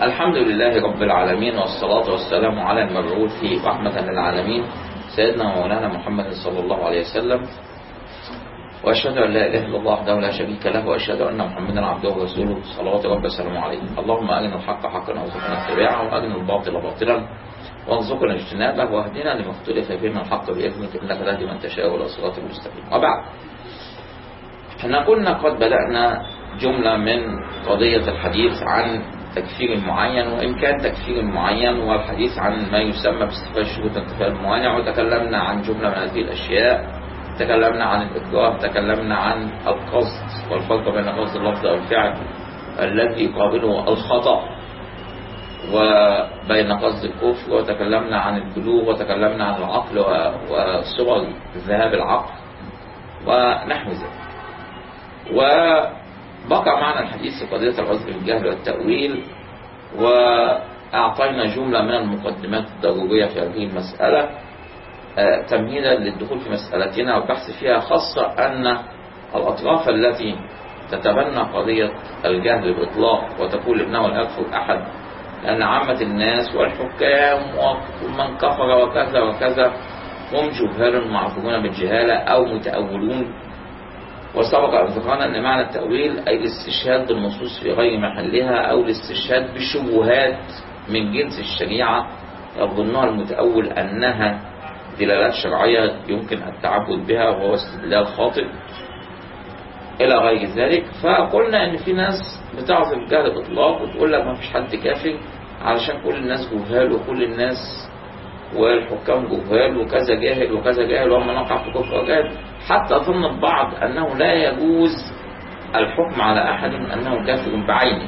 الحمد لله رب العالمين والصلاة والسلام على المبعوث رحمة للعالمين سيدنا ومولانا محمد صلى الله عليه وسلم وأشهد أن لا إله إلا الله وحده لا شريك له وأشهد أن محمدا عبده ورسوله صلوات ربي وسلامه عليه اللهم أرنا الحق حقا وارزقنا اتباعه وأرنا الباطل باطلا وارزقنا اجتنابه واهدنا لما اختلف فيه من الحق بإذنك إنك تهدي من تشاء إلى صراط المستقيم وبعد احنا كنا قد بدأنا جملة من قضية الحديث عن تكفير معين وإن كان تكفير معين والحديث عن ما يسمى باستفاء شروط انتفاء الموانع وتكلمنا عن جملة من هذه الأشياء تكلمنا عن الإكراه تكلمنا عن القصد والفرق بين قصد اللفظ والفعل الذي يقابله الخطأ وبين قصد الكفر وتكلمنا عن البلوغ وتكلمنا عن العقل وصور ذهاب العقل ونحو ذلك وبقى معنا الحديث في قضية العذر بالجهل والتأويل وأعطينا جملة من المقدمات الضرورية في هذه المسألة تمهيدا للدخول في مسألتنا والبحث فيها خاصة أن الأطراف التي تتبنى قضية الجهل بإطلاق وتقول إنه لا يكفر أحد لأن عامة الناس والحكام ومن كفر وكذا وكذا هم جهال معذورون بالجهالة أو متأولون وسبق أن ذكرنا أن معنى التأويل أي الاستشهاد بالنصوص في غير محلها أو الاستشهاد بالشبهات من جنس الشريعة يظنها المتأول أنها دلالات شرعية يمكن التعبد بها وهو استدلال خاطئ إلى غير ذلك فقلنا أن في ناس بتعرف الجهل بإطلاق وتقول لك ما فيش حد كافر علشان كل الناس جهال وكل الناس والحكام جهال وكذا جاهل وكذا جاهل وما نقع في كفر وجهل حتى ظن البعض أنه لا يجوز الحكم على أحد أنه كافر بعينه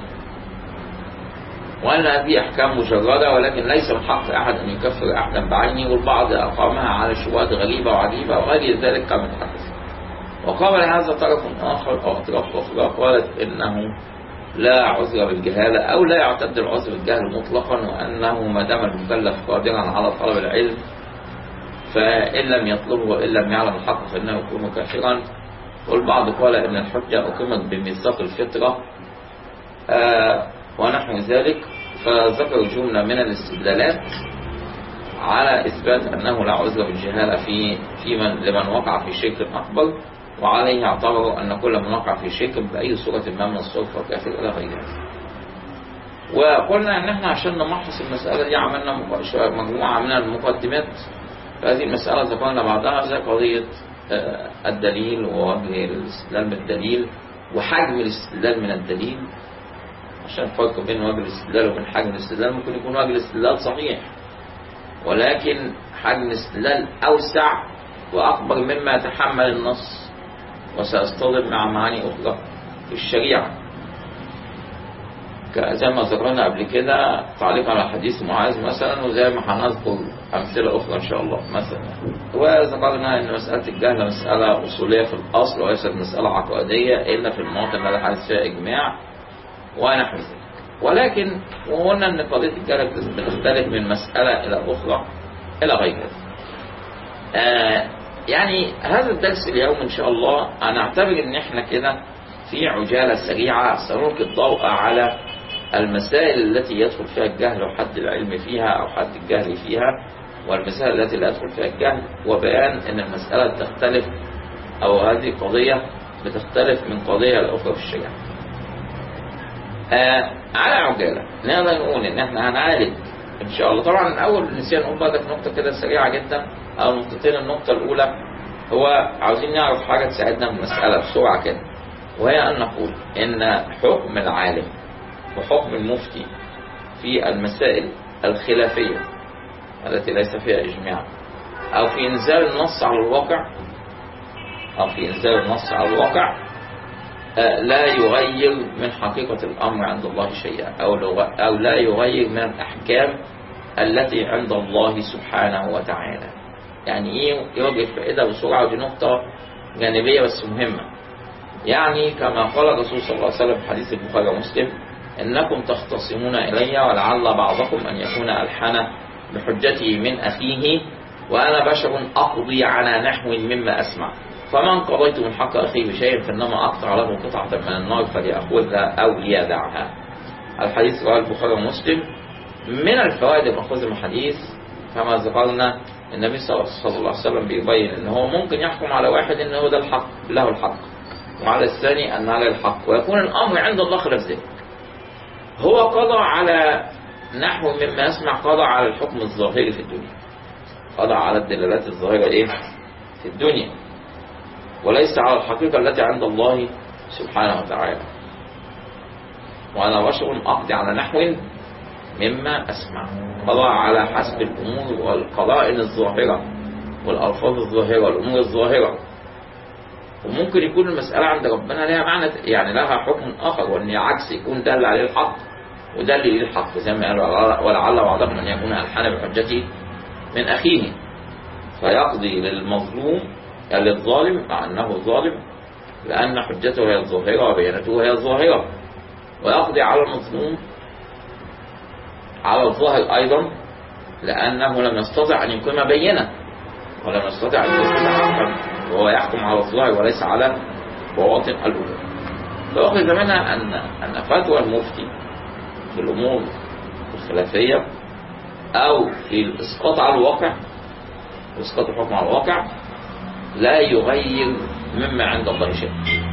وأن هذه أحكام مجردة ولكن ليس من حق أحد أن يكفر أحدا بعينه والبعض أقامها على شبهات غريبة وعجيبة وغير ذلك كما تحدث وقابل هذا طرف آخر أو أطراف أخرى قالت إنه لا عذر بالجهالة أو لا يعتد العذر بالجهل مطلقا وأنه ما دام المكلف قادرا على طلب العلم فإن لم يطلبه وإن لم يعلم الحق فإنه يكون كافرا والبعض قال إن الحجة أقيمت بميثاق الفطرة آه ونحو ذلك فذكروا جملة من الاستدلالات على إثبات أنه لا عذر بالجهالة في في من لمن وقع في شرك أكبر وعليه اعتبروا أن كل من وقع في شرك بأي صورة ما من الصور فكافر إلى غير ذلك وقلنا أن احنا عشان نمحص المسألة دي عملنا مجموعة من المقدمات فهذه المسألة ذكرنا بعضها زي قضية الدليل ووجه الاستدلال بالدليل وحجم الاستدلال من الدليل عشان الفرق بين وجه الاستدلال وبين حجم الاستدلال ممكن يكون وجه الاستدلال صحيح ولكن حجم الاستدلال أوسع وأكبر مما يتحمل النص وسأصطدم مع معاني أخرى في الشريعة زي ما ذكرنا قبل كده تعليقا على حديث معاذ مثلا وزي ما هنذكر أمثلة أخرى إن شاء الله مثلا وذكرنا أن مسألة الجهل مسألة أصولية في الأصل وليست مسألة عقائدية إلا في المواطن الذي حدث فيها إجماع ونحو ذلك ولكن وقلنا أن قضية الجهل بتختلف من مسألة إلى أخرى إلى غير ذلك آه يعني هذا الدرس اليوم إن شاء الله أنا أعتبر أن إحنا كده في عجالة سريعة سنلقي الضوء على المسائل التي يدخل فيها الجهل وحد العلم فيها أو حد الجهل فيها والمسائل التي لا يدخل فيها الجهل وبيان أن المسألة تختلف أو هذه قضية بتختلف من قضية الأخرى في الشريعة آه على عجالة نقدر نقول إن إحنا هنعالج إن شاء الله طبعا الأول نسينا نقول بقى في نقطة كده سريعة جدا أو نقطتين النقطة الأولى هو عاوزين نعرف حاجة تساعدنا في المسألة بسرعة كده وهي أن نقول إن حكم العالم وحكم المفتي في المسائل الخلافية التي ليس فيها إجماع أو في إنزال النص على الواقع أو في إنزال النص على الواقع لا يغير من حقيقة الأمر عند الله شيئا أو, أو لا يغير من الأحكام التي عند الله سبحانه وتعالى يعني إيه يوجد الفائدة بسرعة ودي نقطة جانبية بس مهمة يعني كما قال الرسول صلى الله عليه وسلم في حديث البخاري ومسلم إنكم تختصمون إلي ولعل بعضكم أن يكون ألحن بحجته من أخيه وأنا بشر أقضي على نحو مما أسمع فمن قضيت من حق أخيه بشيء فإنما أقطع له قطعة من النار فليأخذها أو ليدعها الحديث رواه البخاري ومسلم من الفوائد المأخوذة من الحديث كما ذكرنا النبي صلى الله عليه وسلم بيبين ان هو ممكن يحكم على واحد ان هو ده الحق له الحق وعلى الثاني ان على الحق ويكون الامر عند الله خلاف ذلك هو قضى على نحو مما يسمع قضى على الحكم الظاهري في الدنيا قضى على الدلالات الظاهرة ايه في الدنيا وليس على الحقيقة التي عند الله سبحانه وتعالى وأنا بشر أقضي على نحو مما أسمع قضاء على حسب الأمور والقضائن الظاهرة والألفاظ الظاهرة والأمور الظاهرة وممكن يكون المسألة عند ربنا لها معنى يعني لها حكم آخر وأن عكس يكون دل عليه الحق ودل ليه الحق زي ما قال ولعل بعضهم أن يكون ألحن بحجته من أخيه فيقضي للمظلوم للظالم مع أنه ظالم لأن حجته هي الظاهرة وبيانته هي الظاهرة ويقضي على المظلوم على الظاهر أيضا لأنه لم يستطع أن يقيم بينة ولم يستطع أن يقيم حقا وهو يحكم على الظاهر وليس على بواطن الأمور فأخذ منها أن أن فتوى المفتي في الأمور الخلافية أو في الإسقاط على الواقع إسقاط الحكم على الواقع لا يغير مما عند الله شيء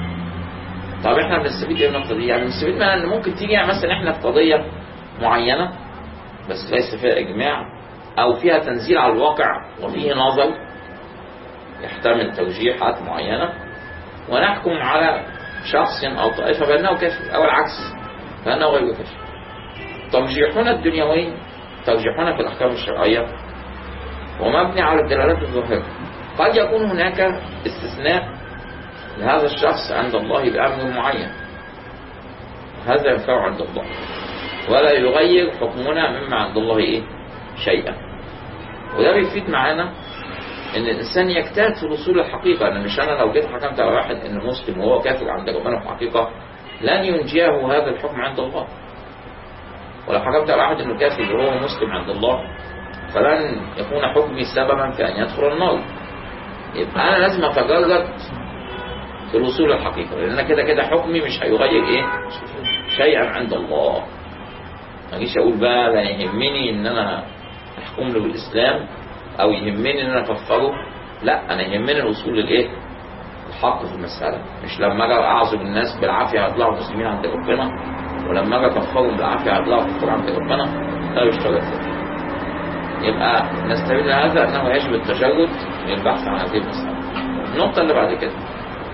طب احنا بنستفيد ايه من القضيه دي؟ يعني بنستفيد منها ان ممكن تيجي يعني مثلا احنا في قضيه معينه بس ليس فيها اجماع او فيها تنزيل على الواقع وفيه نظر يحتمل توجيهات معينه ونحكم على شخص او طائفه بانه كافر او العكس بانه غير كافر ترجيحنا الدنيوي ترجيحنا في الاحكام الشرعيه ومبني على الدلالات الظاهره قد يكون هناك استثناء لهذا الشخص عند الله بأمر معين هذا ينفع عند الله ولا يغير حكمنا مما عند الله إيه شيئا وده بيفيد معانا ان الانسان يجتهد في وصول الحقيقه انا مش انا لو جيت حكمت على واحد انه مسلم وهو كافر عند ربنا في الحقيقه لن ينجيه هذا الحكم عند الله ولو حكمت على واحد انه كافر وهو مسلم عند الله فلن يكون حكمي سببا في ان يدخل النار يبقى انا لازم اتجرد في الوصول للحقيقه لان كده كده حكمي مش هيغير ايه شيئا عند الله ما اجيش اقول بقى لا يهمني ان انا احكم له بالاسلام او يهمني ان انا اكفره لا انا يهمني الوصول للايه الحق في المساله مش لما اجي اعذب الناس بالعافيه هيطلعوا مسلمين عند ربنا ولما اجي اكفرهم بالعافيه هيطلعوا كفار عند ربنا لا يشترط ذلك يبقى نستفيد من هذا انه يجب التجرد من البحث عن هذه المساله النقطه اللي بعد كده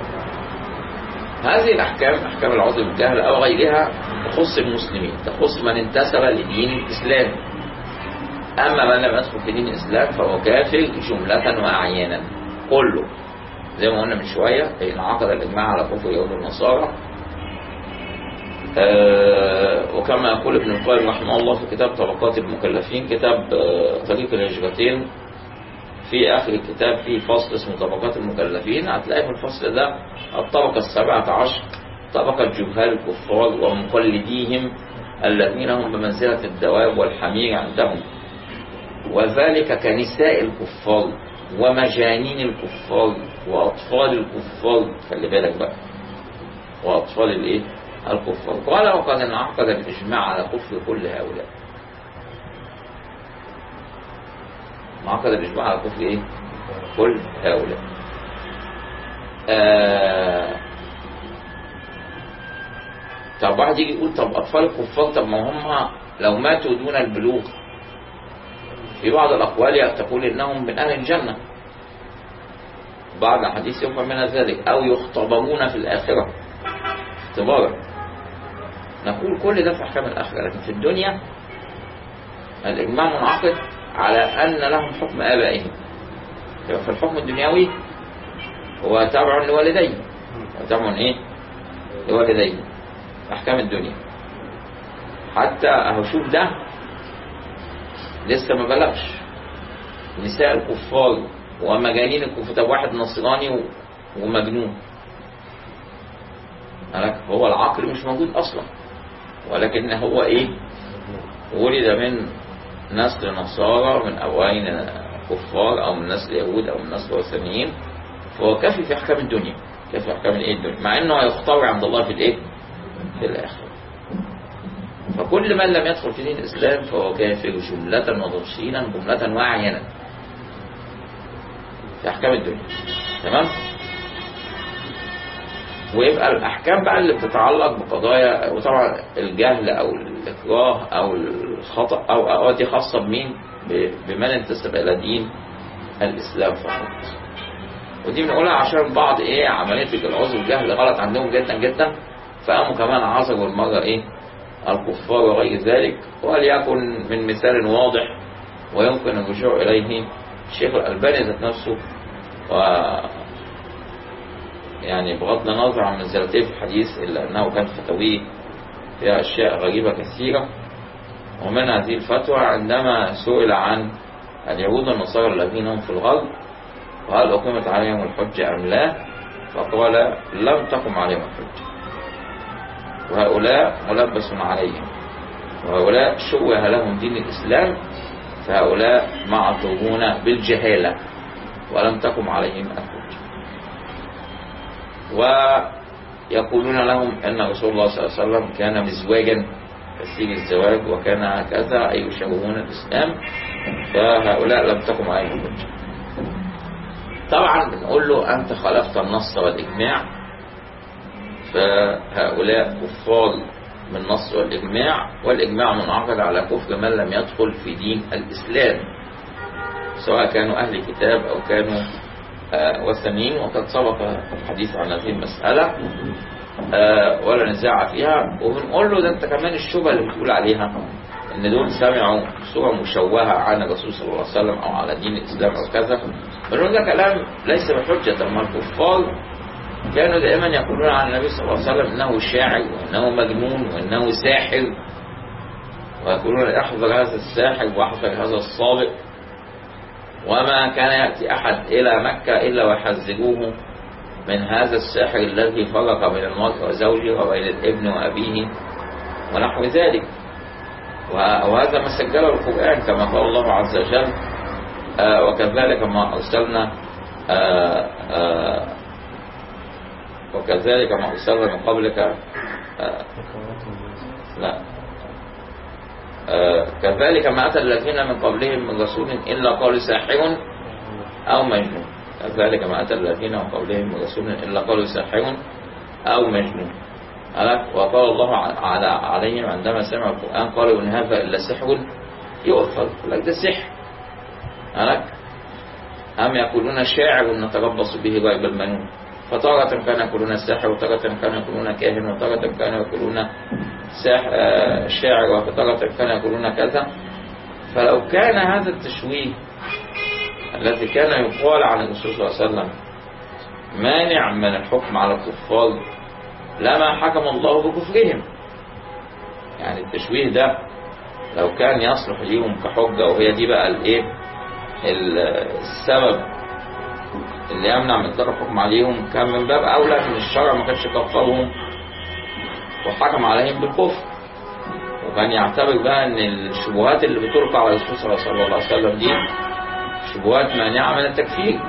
هذه الأحكام أحكام العذر بالجهل أو غيرها تخص المسلمين تخص من انتسب لدين الإسلام أما من لم يدخل في دين الإسلام فهو كافر جملة وأعيانا كله زي ما قلنا من شوية إن عقد الإجماع على كفر يهود النصارى آه وكما يقول ابن القيم رحمه الله في كتاب طبقات المكلفين كتاب آه طريق الهجرتين في آخر الكتاب في فصل اسمه طبقات المكلفين هتلاقي في الفصل ده الطبقة السابعة عشر طبقة جهال الكفار ومقلديهم الذين هم بمنزلة الدواب والحمير عندهم وذلك كنساء الكفار ومجانين الكفار وأطفال الكفار خلي بالك بقى وأطفال الإيه؟ الكفار قال وقد انعقد الإجماع على كفر كل هؤلاء انعقد الإجماع على كفر إيه؟ كل هؤلاء آه طب واحد يجي يقول طب أطفال الكفار طب ما هم لو ماتوا دون البلوغ في بعض الأقوال تقول إنهم من أهل الجنة بعض الحديث يفهم من ذلك أو يختبرون في الآخرة اختبارا نقول كل ده في أحكام الآخرة لكن في الدنيا الإجماع منعقد على أن لهم حكم آبائهم يبقى في الحكم الدنيوي هو تابع لوالديه تابع إيه؟ لوالديه أحكام الدنيا حتى أهو شوف ده لسه ما بلغش نساء الكفار ومجانين الكفار طب واحد نصراني ومجنون هو العقل مش موجود أصلا ولكن هو إيه ولد من نسل نصارى من أوائل كفار أو من نسل يهود أو من نسل وثنيين فهو كافي في أحكام الدنيا كافي في أحكام الإيه الدنيا مع إنه هيختار عند الله في الإيه في الآخر فكل من لم يدخل في دين الإسلام فهو كافر جملة وتفصيلا جملة وعينا في أحكام الدنيا تمام ويبقى الأحكام بقى اللي بتتعلق بقضايا وطبعا الجهل أو الإكراه أو الخطأ أو أو دي خاصة بمين ب- بمن انتسب إلى دين الإسلام فقط ودي بنقولها عشان البعض إيه عملية العذر والجهل غلط عندهم جدا جدا فقاموا كمان عذروا المرة إيه الكفار وغير ذلك وليكن من مثال واضح ويمكن الرجوع إليه الشيخ الألباني ذات نفسه و يعني بغض النظر عن منزلته في الحديث إلا أنه كان فتاويه فيها أشياء غريبة كثيرة ومن هذه الفتوى عندما سئل عن اليهود والنصارى الذين هم في الغرب وهل أقيمت عليهم الحجة أم لا فقال لم تقم عليهم الحجة وهؤلاء ملبس عليهم وهؤلاء شوه لهم دين الإسلام فهؤلاء معذورون بالجهالة ولم تقم عليهم الحجة ويقولون لهم أن رسول الله صلى الله عليه وسلم كان مزواجا كثير الزواج وكان هكذا أي يشوهون الإسلام فهؤلاء لم تقم عليهم الحجة طبعا بنقول له أنت خالفت النص والإجماع فهؤلاء كفار من النص والإجماع والإجماع منعقد على كفر من لم يدخل في دين الإسلام سواء كانوا أهل كتاب أو كانوا آه، وثنيين وقد سبق الحديث عن هذه المسألة آه، ولا نزاع فيها وبنقول له ده أنت كمان الشبهة اللي بتقول عليها إن دول سمعوا صورة مشوهة عن الرسول صلى الله عليه وسلم أو على دين الإسلام أو كذا بنقول ده كلام ليس بحجة أما الكفار كانوا دائما يقولون عن النبي صلى الله عليه وسلم انه شاعر وانه مجنون وانه ساحر ويقولون احذر هذا الساحر واحذر هذا الصابئ وما كان يأتي أحد إلى مكة إلا ويحذروه من هذا الساحر الذي فرق بين المرء وزوجه وبين الابن وأبيه ونحو ذلك وهذا ما سجله القرآن كما قال الله عز وجل آه وكذلك ما أرسلنا آه آه وكذلك ما أرسلنا من قبلك آه لا آه كذلك ما أتى الذين من قبلهم من رسول إلا قالوا ساحر أو مجنون كذلك ما أتى الذين من قبلهم من رسول إلا قالوا ساحر أو مجنون وقال الله على عليهم عندما سمعوا القرآن قالوا إن هذا إلا سحر يؤثر لك ده سحر هلك أم يقولون شاعر نتربص به غيب المنون فتارة كانوا يقولون الساحر وتارة كانوا يقولون كاهن وتارة كانوا يقولون شاعر وتارة كانوا يقولون كذا فلو كان هذا التشويه الذي كان يقال عن الرسول صلى الله عليه وسلم مانع من الحكم على الكفار لما حكم الله بكفرهم يعني التشويه ده لو كان يصلح ليهم كحجة وهي دي بقى الايه السبب اللي يمنع من طرف الحكم عليهم كان من باب أولى من الشرع ما كانش كفرهم وحكم عليهم بالكفر وكان يعتبر بقى ان الشبهات اللي بتلقى على الرسول صلى الله عليه وسلم دي شبهات مانعة من التكفير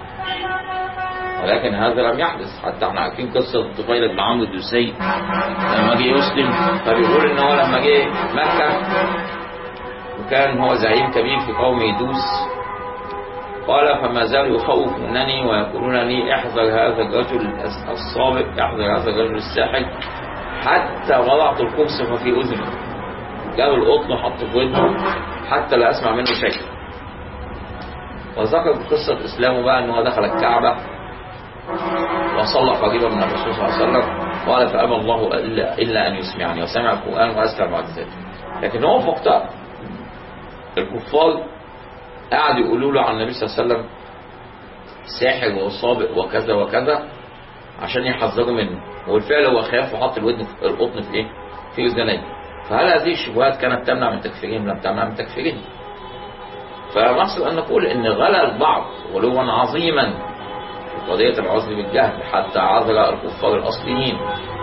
ولكن هذا لم يحدث حتى احنا عارفين قصة طفيل بن عمرو الدوسي لما جه يسلم فبيقول ان هو لما جه مكة وكان هو زعيم كبير في قوم يدوس قال فما زالوا يخوفونني ويقولون لي احذر هذا الرجل الصابئ احذر هذا الرجل الساحر حتى وضعت القرص في اذني جاب القطن وحطه في ودنه حتى لا اسمع منه شيء وذكر قصة اسلامه بقى ان هو دخل الكعبة وصلى قريبا من الرسول صلى الله عليه وسلم قال فأبى الله إلا, إلا أن يسمعني وسمع القرآن وأسلم معجزاته لكن هو في وقتها الكفار قعدوا يقولوا له عن النبي صلى الله عليه وسلم ساحر وصابئ وكذا وكذا عشان يحذروا منه والفعل هو خاف وحط الودن في القطن في ايه؟ في اذنيه فهل هذه الشبهات كانت تمنع من تكفيرهم؟ لم تمنع من تكفيرهم فنصل ان نقول ان غلا البعض غلوا عظيما في قضيه العذر بالجهل حتى عذر الكفار الاصليين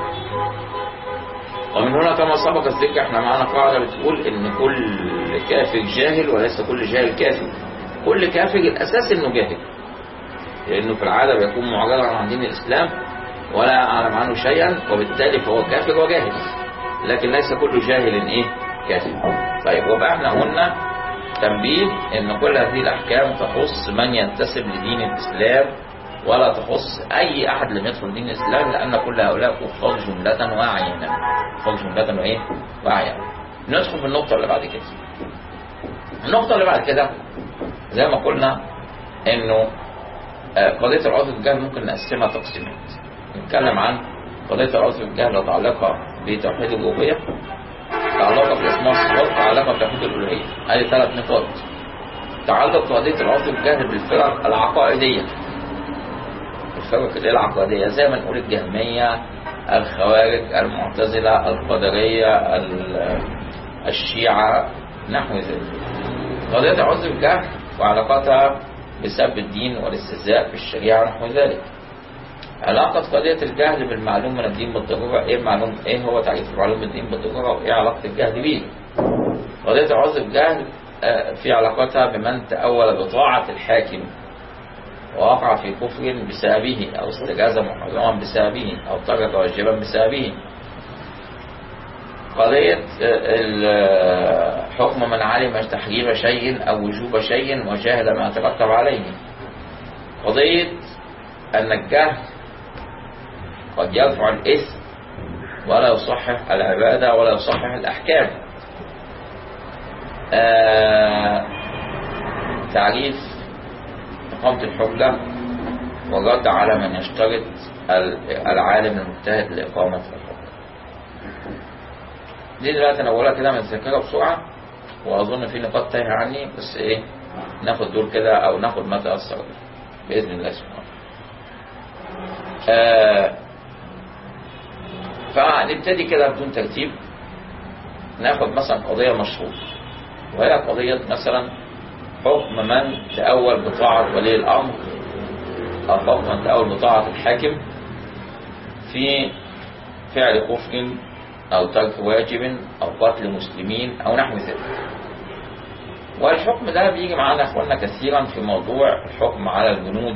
ومن هنا كما سبق الذكر احنا معانا قاعده بتقول ان كل كافر جاهل وليس كل جاهل كافر كل كافر الاساس انه جاهل لانه في العاده بيكون معرضا عن دين الاسلام ولا يعلم عنه شيئا وبالتالي فهو كافر وجاهل لكن ليس كل جاهل ايه كاذب طيب وبقى احنا قلنا تنبيه ان كل هذه الاحكام تخص من ينتسب لدين الاسلام ولا تخص اي احد لم يدخل دين الاسلام لان كل هؤلاء كفار جملة وعينا كفار جملة وايه وعينا ندخل في النقطة اللي بعد كده النقطة اللي بعد كده زي ما قلنا انه آه، قضية العذر بالجهل ممكن نقسمها تقسيمات نتكلم عن قضية العذر بالجهل متعلقة بتوحيد الربوبية متعلقة بالاسماء والصفات متعلقة بتوحيد الألوهية هذه ثلاث نقاط تعلق قضية العذر بالجهل بالفرق العقائدية الفرق اللي هي العقائدية زي ما نقول الجهمية الخوارج المعتزلة القدرية ال- الشيعة نحو ذلك قضية العذر بالجهل وعلاقتها بسب الدين والاستهزاء بالشريعة ونحو ذلك علاقة قضية الجهل بالمعلوم من الدين بالضرورة ايه المعلوم ايه هو تعريف المعلوم من الدين بالضرورة وايه علاقة الجهل بيه قضية العذر بالجهل آه، في علاقتها بمن تأول بطاعة الحاكم ووقع في كفر بسببه أو استجاز محرما بسببه أو ترك واجبا بسببه قضية ال- حكم من علم تحريم شيء أو وجوب شيء وجاهد ما يترتب عليه قضية أن الجهل قد يرفع الإثم ولا يصحح العبادة ولا يصحح الأحكام آه، تعريف إقامة الحجة والرد على من يشترط ال- العالم المجتهد لإقامة الحجة دي دلوقتي انا بقولها كده من الذاكره بسرعه واظن في نقاط تايهه عني بس ايه ناخد دول كده او ناخد ما تاثر به باذن الله سبحانه آه فنبتدي كده بدون ترتيب ناخد مثلا قضيه مشهوره وهي قضيه مثلا حكم من تأول بطاعة ولي الأمر أو حكم من تأول بطاعة الحاكم في فعل كفر أو ترك واجب أو قتل مسلمين أو نحو ذلك والحكم ده بيجي معانا أخوانا كثيرا في موضوع الحكم على الجنود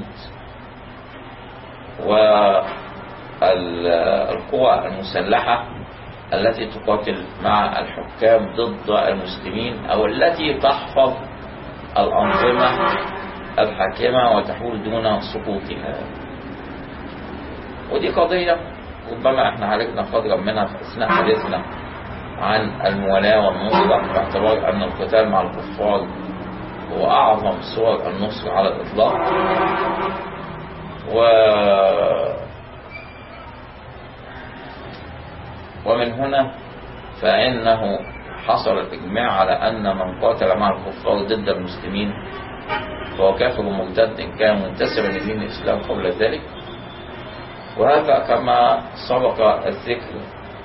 والقوى المسلحة التي تقاتل مع الحكام ضد المسلمين أو التي تحفظ الأنظمة الحاكمة وتحول دون سقوطها ودي قضية ربما احنا عالجنا قدرا منها في أثناء حديثنا عن الموالاة والنصرة باعتبار أن القتال مع الكفار هو أعظم صور النصر على الإطلاق و ومن هنا فإنه حصل الإجماع على أن من قاتل مع الكفار ضد المسلمين فهو كافر مرتد إن كان منتسبا لدين الإسلام قبل ذلك وهذا كما سبق الذكر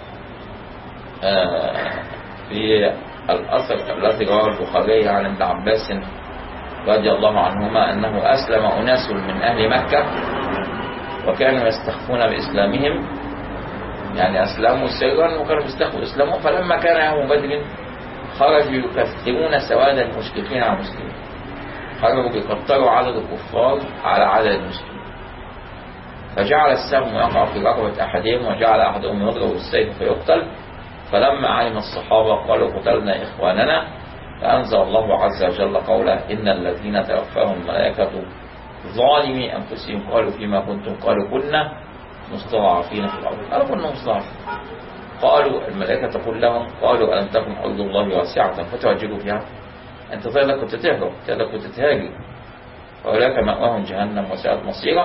آه، في الأثر الذي رواه البخاري عن ابن عباس رضي الله عنهما أنه أسلم أناس من أهل مكة وكانوا يستخفون بإسلامهم يعني أسلموا سرا وكانوا بيستخفوا إسلامهم فلما كان يوم بدر خرجوا يكثرون سواد المشركين على المسلمين خرجوا بيكتروا عدد الكفار على عدد المسلمين فجعل السهم يقع في رقبة أحدهم وجعل أحدهم يضرب السيف فيقتل فلما علم الصحابة قالوا قتلنا إخواننا فأنزل الله عز وجل قوله إن الذين توفاهم الملائكة ظالمي أنفسهم قالوا فيما كنتم قالوا كنا مستضعفين في الأرض قالوا كنا مستضعفين قالوا الملائكة تقول لهم قالوا ألم تكن أرض الله واسعة فتهاجروا فيها أنت طيب كنت تهرب طيب كنت تهاجر وأولئك مأواهم جهنم وساءت مصيرا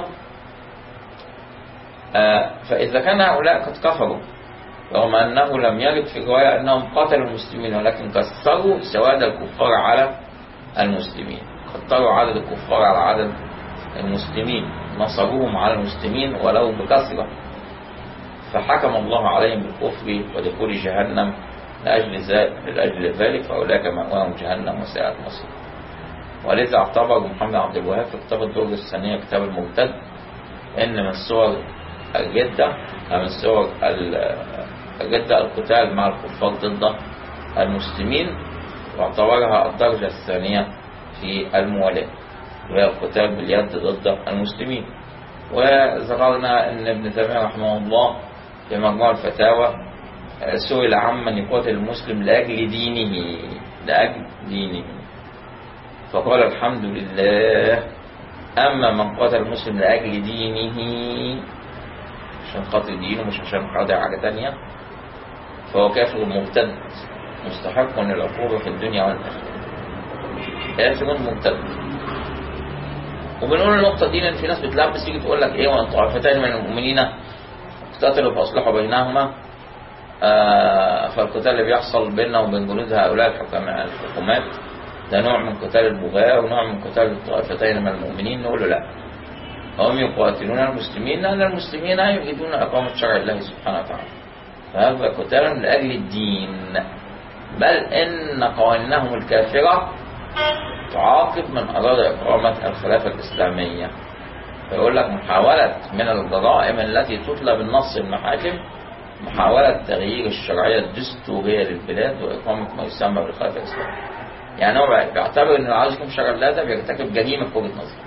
آه فإذا كان هؤلاء قد كفروا رغم أنه لم يرد في الرواية أنهم قتلوا المسلمين ولكن كثروا سواد الكفار على المسلمين كثروا عدد الكفار على عدد المسلمين نصروهم على المسلمين ولو بكثرة فحكم الله عليهم بالكفر ودخول جهنم لأجل ذلك, لأجل ذلك فأولئك مأواهم جهنم وساءت مصير ولذا اعتبر محمد عبد الوهاب في كتاب الدور الثانية كتاب المرتد إن من صور الجدة من صور الجدة القتال مع الكفار ضد المسلمين واعتبرها الدرجة الثانية في الموالاة وهي القتال باليد ضد المسلمين وذكرنا أن ابن تيمية رحمه الله في مجموع الفتاوى سئل عمن يقاتل المسلم لأجل دينه لأجل دينه فقال الحمد لله أما من قاتل المسلم لأجل دينه عشان خاطر دينه مش عشان خاطر حاجة تانية فهو كافر مرتد مستحق للعقوبة في الدنيا والآخرة كافر مرتد وبنقول النقطة دي لأن في ناس بتلبس تيجي تقول لك إيه وأن طائفتين من المؤمنين اقتتلوا فأصلحوا بينهما آه فالقتال اللي بيحصل بيننا وبين جنود هؤلاء الحكماء الحكومات ده نوع من قتال البغاة ونوع من قتال الطائفتين من المؤمنين نقول له لا هم يقاتلون المسلمين لأن المسلمين يريدون إقامة شرع الله سبحانه وتعالى فهذا قتال لأجل الدين بل إن قوانينهم الكافرة تعاقب من أراد إقامة الخلافة الإسلامية فيقول لك محاولة من الجرائم التي تطلب النص المحاكم محاولة تغيير الشرعية الدستورية للبلاد وإقامة ما يسمى بالخلافة الإسلامية يعني هو بيعتبر إن اللي عاوز يقيم شرع الله ده بيرتكب جريمة في وجهة نظره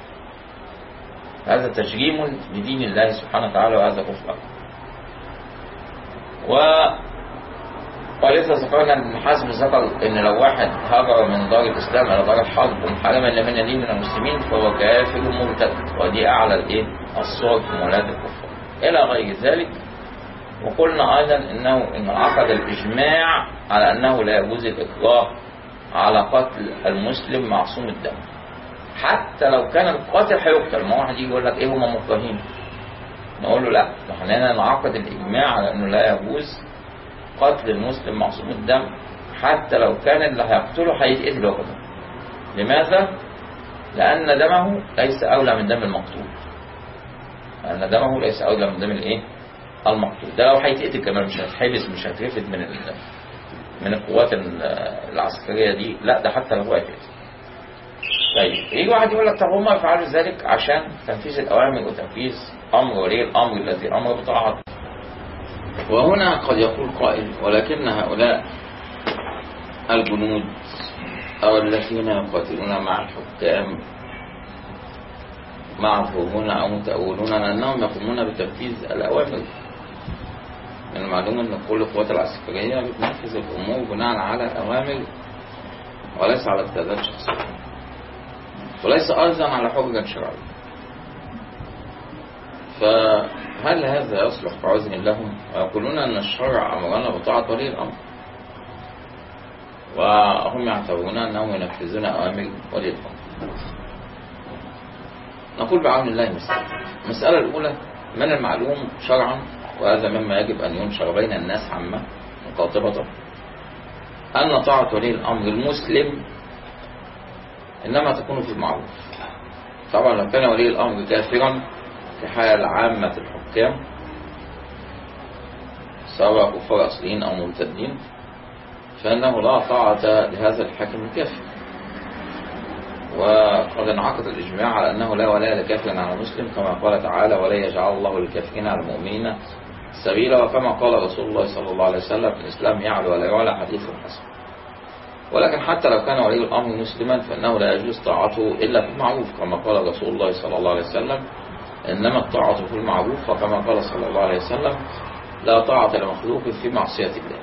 هذا تجريم لدين الله سبحانه وتعالى وهذا كفر و ولسه ذكرنا ان حزم ذكر ان لو واحد هاجر من دار الاسلام الى دار الحرب ومحرما لمن دين من المسلمين فهو كافر مرتد ودي اعلى الايه الصور في موالاه الكفار الى غير ذلك وقلنا ايضا انه ان عقد الاجماع على انه لا يجوز الاكراه على قتل المسلم معصوم الدم حتى لو كان القاتل هيقتل ما واحد يجي يقول لك ايه هم مكرهين نقول له لا احنا نعقد الاجماع على انه لا يجوز قتل المسلم معصوم الدم حتى لو كان اللي هيقتله هيتقتل وقته لماذا؟ لأن دمه ليس أولى من دم المقتول لأن دمه ليس أولى من دم الإيه؟ المقتول ده لو هيتقتل كمان مش هيتحبس مش هيترفد من ال... من القوات العسكرية دي لا ده حتى لو هو هيتقتل طيب يجي واحد يقول لك طب هم يفعلوا ذلك عشان تنفيذ الأوامر وتنفيذ أمر ولي الأمر الذي أمر بطاعته وهنا قد يقول قائل ولكن هؤلاء الجنود أو الذين يقاتلون مع الحكام معذورون أو متأولون لأنهم يقومون بتنفيذ الأوامر من المعلوم أن كل القوات العسكرية بتنفذ الأمور بناء على أوامر وليس على اجتهادات شخصية وليس أيضا على حجة شرعية فهل هذا يصلح كعذر لهم ويقولون أن الشرع أمرنا بطاعة ولي الأمر وهم يعتبرون أنهم ينفذون أوامر ولي الأمر نقول بعون الله مسألة المسألة الأولى من المعلوم شرعا وهذا مما يجب أن ينشر بين الناس عامة مقاطبة أن طاعة ولي الأمر المسلم إنما تكون في المعروف طبعا لو كان ولي الأمر كافرا في حال عامة الحكام سواء كفار أصليين أو مرتدين فإنه لا طاعة لهذا الحاكم الكافر وقد انعقد الإجماع على أنه لا ولاية لكافر على مسلم كما قال تعالى ولا يجعل الله للكافرين على المؤمنين سبيلا وكما قال رسول الله صلى الله عليه وسلم الإسلام يعلو ولا يعلى حديث حسن ولكن حتى لو كان ولي الأمر مسلما فإنه لا يجوز طاعته إلا في المعروف كما قال رسول الله صلى الله عليه وسلم إنما الطاعة في المعروف وكما قال صلى الله عليه وسلم لا طاعة لمخلوق في معصية الله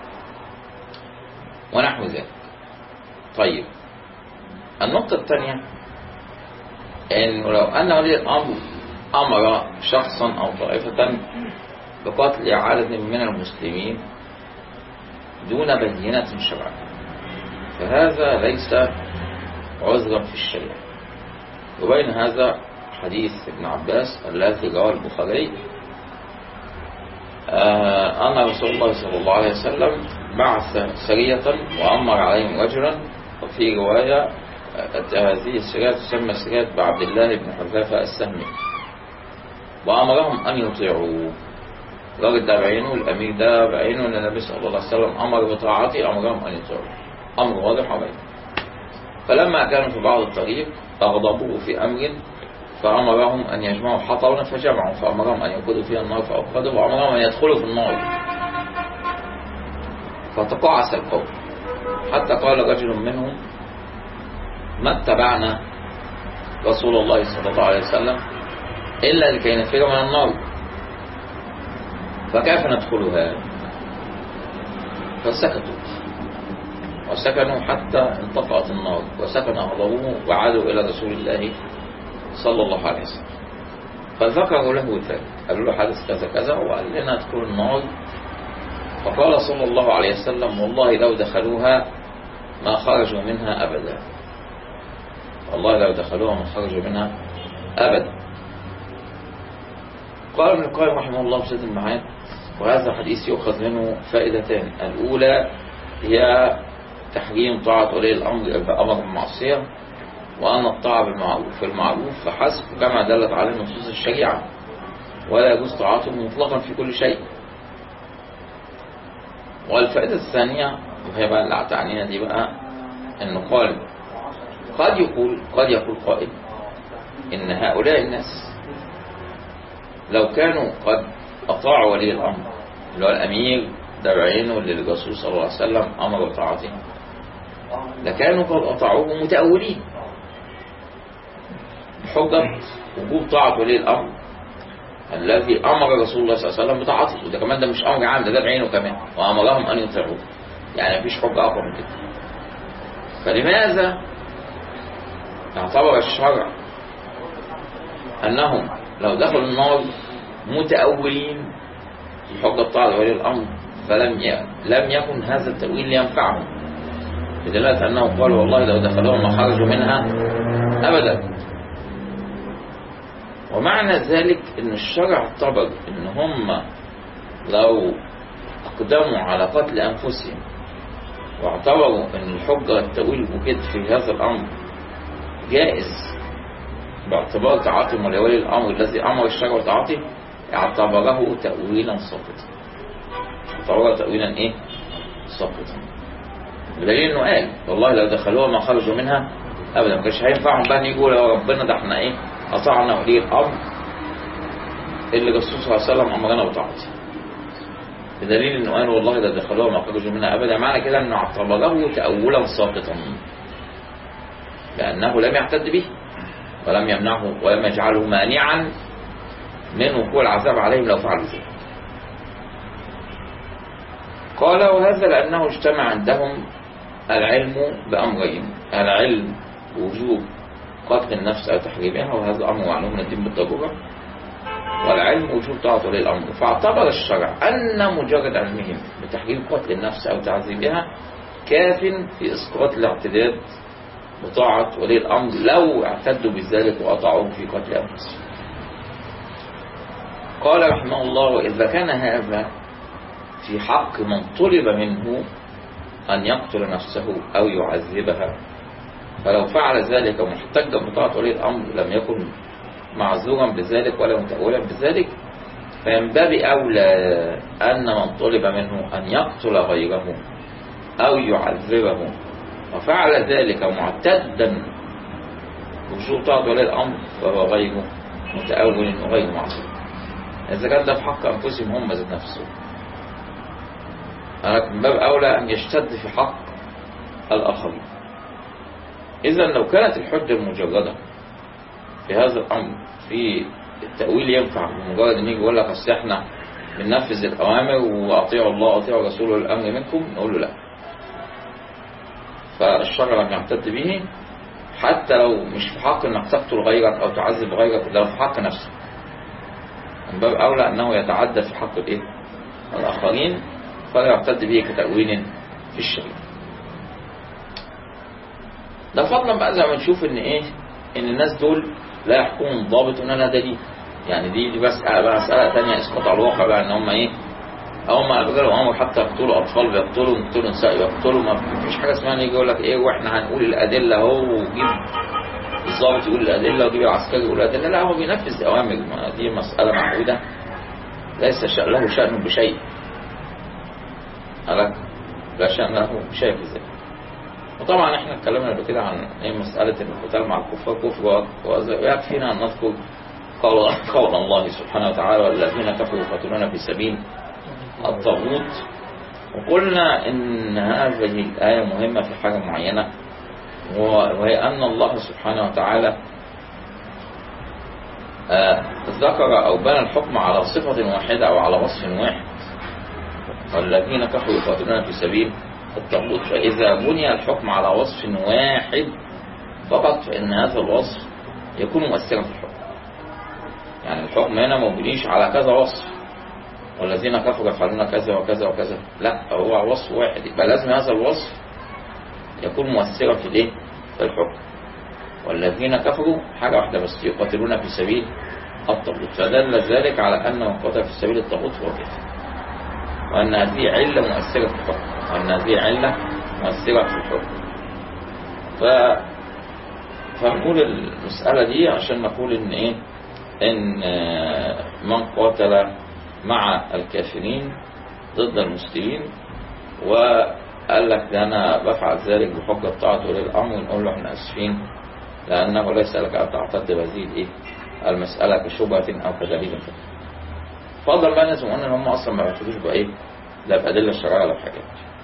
ونحو ذلك طيب النقطة الثانية أنه لو أن ولي الأمر أمر شخصا أو طائفة بقتل عدد من المسلمين دون بينة شرعية فهذا ليس عذرا في الشريعة وبين هذا حديث ابن عباس الذي رواه البخاري أن رسول الله صلى الله عليه وسلم بعث سرية وأمر عليهم رجلا وفي رواية هذه السرية تسمى سرية بعبد الله بن حذافة السهمي وأمرهم أن يطيعوه الراجل ده بعينه الأمير ده بعينه أن النبي صلى الله عليه وسلم أمر بطاعته أمرهم أن يطيعوه أمر واضح وبين فلما كانوا في بعض الطريق أغضبوه في أمر فأمرهم أن يجمعوا حطونا فجمعوا فأمرهم أن يقودوا فيها النار فأوقدوا وأمرهم أن يدخلوا في النار فتقاعس القوم حتى قال رجل منهم ما اتبعنا رسول الله صلى الله عليه وسلم إلا لكي نفر من النار فكيف ندخلها فسكتوا وسكنوا حتى انطفأت النار وسكن غضبه وعادوا إلى رسول الله صلى الله عليه وسلم فذكروا له ذلك قالوا له حدث كذا كذا وقال لنا ادخلوا النار فقال صلى الله عليه وسلم والله لو دخلوها ما خرجوا منها أبدا والله لو دخلوها ما خرجوا منها أبدا قال ابن القيم رحمه الله في المعاد وهذا الحديث يؤخذ منه فائدتان الأولى هي تحريم طاعة ولي الأمر بأمر بالمعصية وأن الطاعة بالمعروف في المعروف فحسب كما دلت عليه نصوص الشريعة ولا يجوز طاعته مطلقا في كل شيء والفائدة الثانية وهي بقى اللي تعنينا دي بقى انه قال قد يقول قد يقول قائل ان هؤلاء الناس لو كانوا قد اطاعوا ولي الامر اللي هو الامير ده بعينه اللي الرسول صلى الله عليه وسلم امر بطاعته لكانوا قد اطاعوه متأولين بحجة وجوب طاعة ولي الامر الذي امر رسول الله صلى الله عليه وسلم بطاعته وده كمان ده مش امر عام ده ده بعينه كمان وامرهم ان يطيعوه يعني مفيش حجة اقوى من كده فلماذا اعتبر الشرع انهم لو دخلوا النار متأولين في حجة طاعة ولي الامر فلم ي... لم يكن هذا التأويل لينفعهم بدلالة أنه قال والله لو دخلوها ما خرجوا منها أبدا ومعنى ذلك أن الشرع اعتبر أن هم لو أقدموا على قتل أنفسهم واعتبروا أن الحجة التأويل وجد في هذا الأمر جائز باعتبار تعاطي ولي الأمر الذي أمر الشرع بتعاطيه اعتبره تأويلا ساقطا اعتبره تأويلا إيه؟ ساقطا بدليل انه قال والله لو دخلوها ما خرجوا منها ابدا ما كانش هينفعهم بقى ان يقولوا يا ربنا ده احنا ايه اطعنا ولي الامر اللي الرسول صلى الله عليه وسلم امرنا بطاعته بدليل انه قال والله لو دخلوها ما خرجوا منها ابدا معنى كده انه اعتبره تاولا ساقطا لانه لم يعتد به ولم يمنعه ولم يجعله مانعا من وقوع العذاب عليهم لو فعلوا ذلك قال وهذا لأنه اجتمع عندهم العلم بأمرين العلم وجوب قتل النفس أو تحريمها وهذا أمر معلوم من الدين بالضرورة والعلم وجوب طاعة ولي الأمر فاعتبر الشرع أن مجرد علمهم بتحريم قتل النفس أو تعذيبها كاف في إسقاط الاعتداد بطاعة ولي الأمر لو اعتدوا بذلك وأطاعوه في قتل أنفسهم قال رحمه الله وإذا كان هذا في حق من طلب منه أن يقتل نفسه أو يعذبها فلو فعل ذلك محتجا بطاعة ولي الأمر لم يكن معذورا بذلك ولا متأولا بذلك فينبغي أولى أن من طلب منه أن يقتل غيره أو يعذبه وفعل ذلك معتدا بوجوب طاعة ولي الأمر فهو غير متأول وغير معذور إذا كان ده في حق أنفسهم هم ذات نفسهم من باب أولى أن يشتد في حق الآخرين إذا لو كانت الحجة المجردة في هذا الأمر في التأويل ينفع بمجرد أن يجي يقول لك أصل إحنا بننفذ الأوامر وأطيعوا الله وأطيعوا رسوله الأمر منكم نقول له لا فالشرع لم يعتد به حتى لو مش في حق انك تقتل غيرك او تعذب غيرك لو في حق نفسك من باب اولى انه يتعدى في حق الايه الاخرين فلا يعتد به كتأويل في الشريعة ده فضلا بقى زي ما نشوف ان ايه ان الناس دول لا يحكمهم ضابط ولا لا دليل يعني دي دي بس بقى مسألة تانية اسقاط على الواقع بقى ان هم ايه هم قالوا امر حتى يقتلوا اطفال بيقتلوا يقتلوا نساء يقتلوا ما فيش حاجه اسمها يجي يقول لك ايه واحنا هنقول الادله اهو وجيب الضابط يقول الادله وجيب العسكري يقول الادله لا هو بينفذ اوامر ما دي مساله معهوده ليس شأن له شأن بشيء لك لا شأن له بشيء في ذلك وطبعا احنا اتكلمنا قبل كده عن ايه مسألة ان القتال مع الكفار كفر ويكفينا ان نذكر قول, قول الله سبحانه وتعالى والذين كفروا يقاتلون في سبيل الطاغوت وقلنا ان هذه الآية مهمة في حاجة معينة وهي أن الله سبحانه وتعالى ذكر أو بنى الحكم على صفة واحدة أو على وصف واحد والذين كفروا يقاتلون في سبيل الطاغوت فإذا بني الحكم على وصف واحد فقط فإن هذا الوصف يكون مؤثرا في الحكم يعني الحكم هنا ما بنيش على كذا وصف والذين كفروا يفعلون كذا وكذا وكذا لا هو وصف واحد يبقى لازم هذا الوصف يكون مؤثرا في الايه في الحكم والذين كفروا حاجة واحدة بس يقاتلون في سبيل الطاغوت فدل ذلك على أن من قتل في سبيل الطاغوت هو كافر وأن هذه علة مؤثرة في الحكم وأن هذه علة مؤثرة في الحكم ف فنقول المسألة دي عشان نقول إن إيه إن من قاتل مع الكافرين ضد المسلمين وقال لك ده أنا بفعل ذلك بحجة طاعة ولي الأمر ونقول له إحنا آسفين لأنه ليس لك أن تعتد بهذه الإيه المسألة كشبهة أو كدليل فضل بقى ناس قلنا إن هم أصلا ما بيعتدوش بإيه لا بأدلة الشرعية ولا بحاجات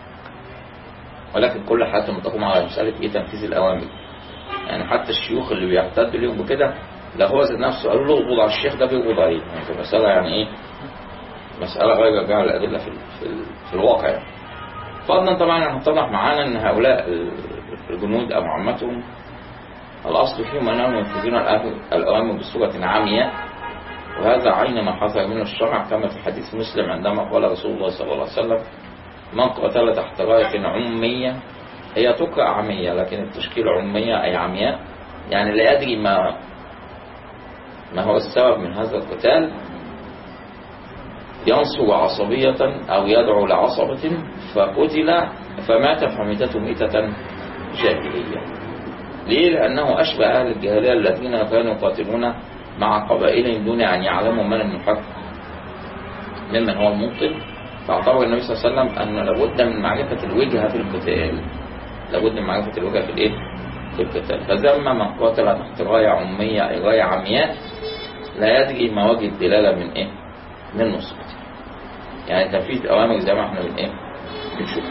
ولكن كل حياتهم تقوم على مسألة إيه تنفيذ الأوامر يعني حتى الشيوخ اللي بيعتدوا ليهم بكده لا هو ذات نفسه قالوا له اقبض على الشيخ ده بيقبض عليه يعني في مسألة يعني إيه مسألة غير راجعة للأدلة في, في, في الواقع يعني. فضلا طبعا هنتضح معانا ان هؤلاء الجنود او عامتهم الاصل فيهم انهم ينفذون الاوامر بصوره عاميه وهذا عين ما حصل منه الشرع كما في حديث مسلم عندما قال رسول الله صلى الله عليه وسلم من قتل تحت رايه عميه هي تقرا عميه لكن التشكيل عميه اي عمياء يعني لا يدري ما ما هو السبب من هذا القتال ينصر عصبية أو يدعو لعصبة فقتل فمات فميتته ميتة جاهلية ليه؟ لأنه أشبه أهل الجاهلية الذين كانوا يقاتلون مع قبائلهم دون أن يعلموا من المحق ممن هو المبطل فاعتبر النبي صلى الله عليه وسلم أن لابد من معرفة الوجهة في القتال لابد من معرفة الوجهة في الإيه؟ في القتال فذم من قاتل تحت راية عمية أي راية عمياء لا يدري ما وجه الدلالة من إيه؟ من نصرته يعني تنفيذ أوامر زي ما احنا بن إيه؟ بنشوف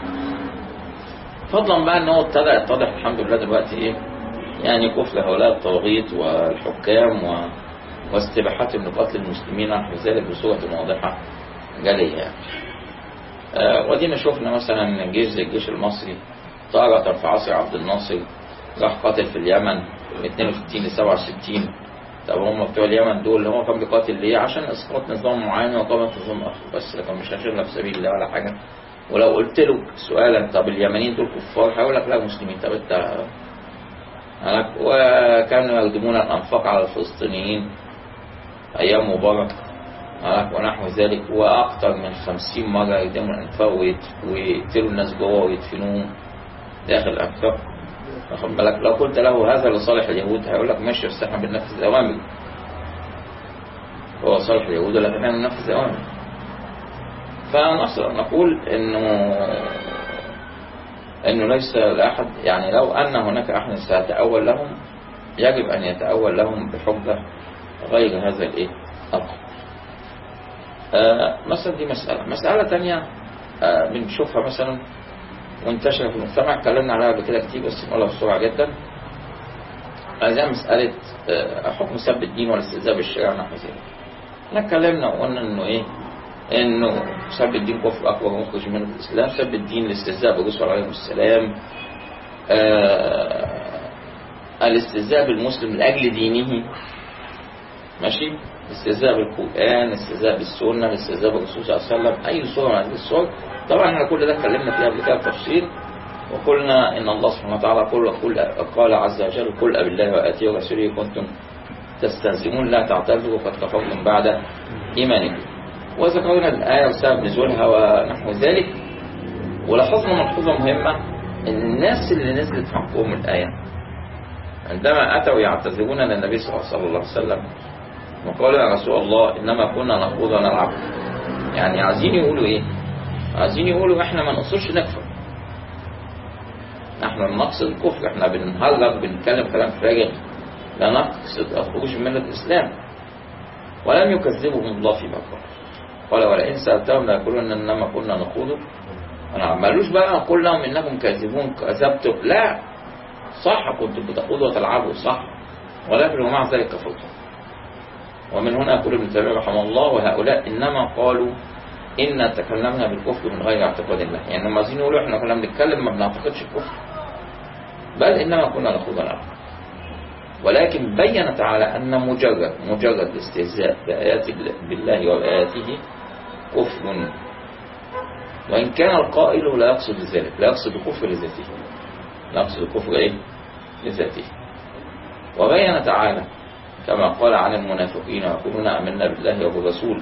فضلا بقى ان هو ابتدى يتضح الحمد لله دلوقتي ايه يعني كفر هؤلاء الطواغيت والحكام و... واستباحتهم لقتل المسلمين نحو ذلك بصورة واضحة جلية يعني. آه ودينا شفنا مثلا جيش زي الجيش المصري طارة في عصر عبد الناصر راح قاتل في اليمن من 62 ل 67 طب هم بتوع اليمن دول اللي هو كان بيقاتل ليه عشان اسقاط نظام معين وقامة نظام اخر بس لكن مش عشان في سبيل الله ولا حاجه ولو قلت له سؤالا طب اليمنيين دول كفار هيقول لك لا مسلمين طب انت وكانوا يخدمون الانفاق على الفلسطينيين ايام مبارك ونحو ذلك واكثر من خمسين مرة يخدموا الانفاق ويقتلوا الناس جوه ويدفنوهم داخل الانفاق واخد بالك لو قلت له هذا لصالح اليهود هيقول لك ماشي بس احنا بننفذ اوامر هو صالح اليهود لكن احنا بننفذ اوامر فنقول انه انه ليس لاحد يعني لو ان هناك احد سيتأول لهم يجب ان يتأول لهم بحجة غير هذا الايه القول آه مثلا دي مسألة مسألة تانية آه بنشوفها مثلا وانتشر في المجتمع اتكلمنا عليها قبل كده كتير بس نقولها بسرعة جدا زي مسألة آه حكم سب الدين والاستهزاء بالشريعة نحو ذلك احنا اتكلمنا وقلنا انه ايه انه سب الدين كفر اكبر مخرج من الاسلام سب الدين الاستهزاء بالرسول عليه السلام آه الاستهزاء بالمسلم لاجل دينه ماشي الاستهزاء بالقران الاستهزاء بالسنه الاستهزاء بالرسول صلى الله عليه وسلم اي صوره من هذه الصور طبعا احنا كل ده اتكلمنا فيها قبل كده بتفصيل وقلنا ان الله سبحانه وتعالى قل قال عز وجل قل ابي الله واتيه ورسوله كنتم تستهزئون لا تعتذروا قد كفرتم بعد ايمانكم وذكرنا الآية وسبب نزولها ونحو ذلك ولاحظنا ملحوظة مهمة أن الناس اللي نزلت حقهم الآية عندما أتوا يعتذرون للنبي صلى الله عليه وسلم وقالوا يا رسول الله إنما كنا نخوض ونلعب يعني عايزين يقولوا إيه؟ عايزين يقولوا إحنا ما نقصرش نكفر احنا نقصد الكفر احنا بنهلق بنتكلم كلام فارغ لا نقصد الخروج من الإسلام ولم يكذبهم الله فيما قال قال ولئن سألتهم ليقولون إنما كنا نخوض أنا عمالوش بقى أقول لهم إنكم كاذبون كذبتم لا صح كنتم بتخوضوا وتلعبوا صح ولكن ومع ذلك كفرتم ومن هنا يقول ابن تيمية رحمه الله وهؤلاء إنما قالوا إن تكلمنا بالكفر من غير اعتقاد الله يعني لما عايزين يقولوا احنا كنا بنتكلم ما بنعتقدش الكفر بل إنما كنا نخوض الأرض ولكن بين تعالى أن مجرد مجرد الاستهزاء بآيات بالله وبآياته كفر وإن كان القائل لا يقصد ذلك لا يقصد كفر لذاته لا يقصد كفر إيه لذاته وبين تعالى كما قال عن المنافقين يقولون آمنا بالله وبرسوله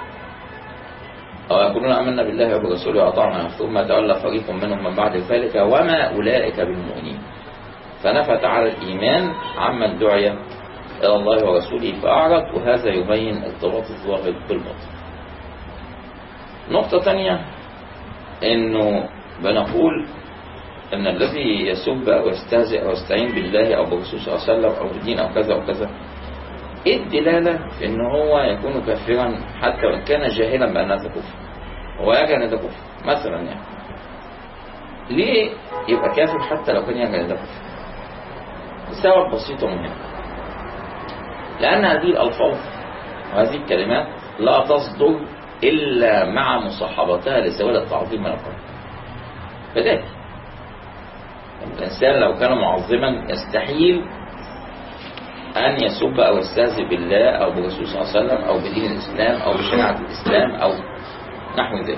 أو يقولون آمنا بالله وبرسوله وأطعنا ثم تولى فريق منهم من بعد ذلك وما أولئك بالمؤمنين فنفى تعالى الإيمان عمن دعي إلى الله ورسوله فأعرض وهذا يبين ارتباط الظاهر بالباطن نقطة ثانية انه بنقول ان الذي يسب او يستهزئ او يستعين بالله او بالرسول صلى الله عليه وسلم او بالدين او كذا وكذا ايه الدلالة في ان هو يكون كافرا حتى وان كان جاهلا بان هذا كفر هو يجهل ان ده كفر مثلا يعني ليه يبقى كافر حتى لو كان يجهل ان ده كفر لسبب بسيط ومهم لان هذه الالفاظ وهذه الكلمات لا تصدر إلا مع مصاحبتها لزوال التعظيم من القلب فذلك الإنسان لو كان معظما يستحيل أن يسب أو يستهزئ بالله أو بالرسول صلى الله عليه وسلم أو بدين الإسلام أو بشريعة الإسلام أو نحو ذلك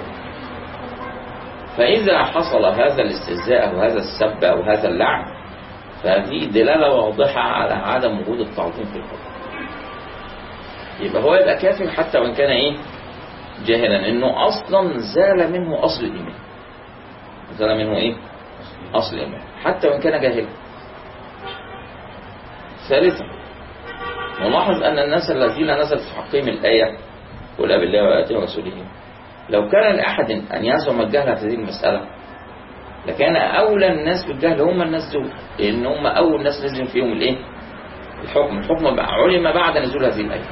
فإذا حصل هذا الاستهزاء أو هذا السب أو هذا اللعن فهذه دلالة واضحة على عدم وجود التعظيم في القلب يبقى هو يبقى كافر حتى وإن كان إيه جاهلا انه اصلا زال منه اصل الايمان زال منه ايه اصل الايمان حتى وان كان جاهلا ثالثا نلاحظ ان الناس الذين نزلت في حقهم الايه قل بالله واياته ورسوله لو كان لاحد ان يزعم الجهل في هذه المساله لكان اولى الناس بالجهل هم الناس دول لان هم اول ناس نزل فيهم الايه الحكم الحكم علم بعد نزول هذه الايه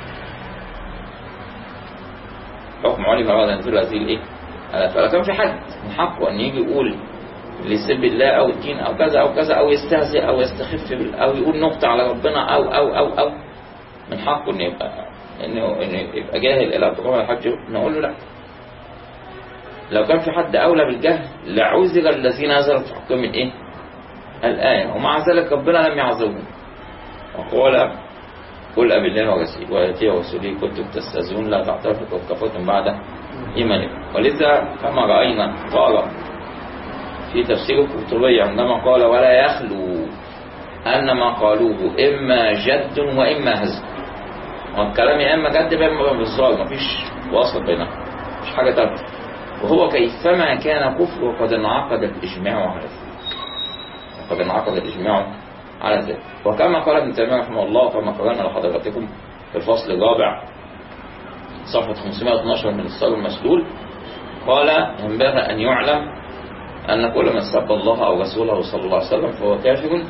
حكم علم بعد نزول هذه الايه فلو كان في حد من حقه ان يجي يقول ليسب الله او الدين او كذا او كذا او يستهزئ او يستخف او يقول نكته على ربنا او او او او من حقه انه يبقى انه انه يبقى جاهل الى تقوم الحج نقول له لا لو كان في حد اولى بالجهل لعذر الذين نزلت في حقهم من ايه الايه ومع ذلك ربنا لم يعذرهم وقال قل أبي الله ورسوله وآياته ورسوله كنتم تستهزئون لا تعترفوا قد كفرتم بعد إيمانكم ولذا كما رأينا قال في تفسير القرطبي عندما قال ولا يخلو أن ما قالوه إما جد وإما هزل والكلام يا إما جد يا إما بالظاهر مفيش واسط بينهم مش حاجة تالتة وهو كيفما كان كفر وقد انعقد الإجماع على ذلك وقد انعقد الإجماع على ذلك وكما قال ابن تيمية رحمه الله كما قرأنا لحضراتكم في الفصل الرابع صفحة 512 من الصار المسلول قال ينبغي أن يعلم أن كل من سب الله أو رسوله صلى الله عليه وسلم فهو كافر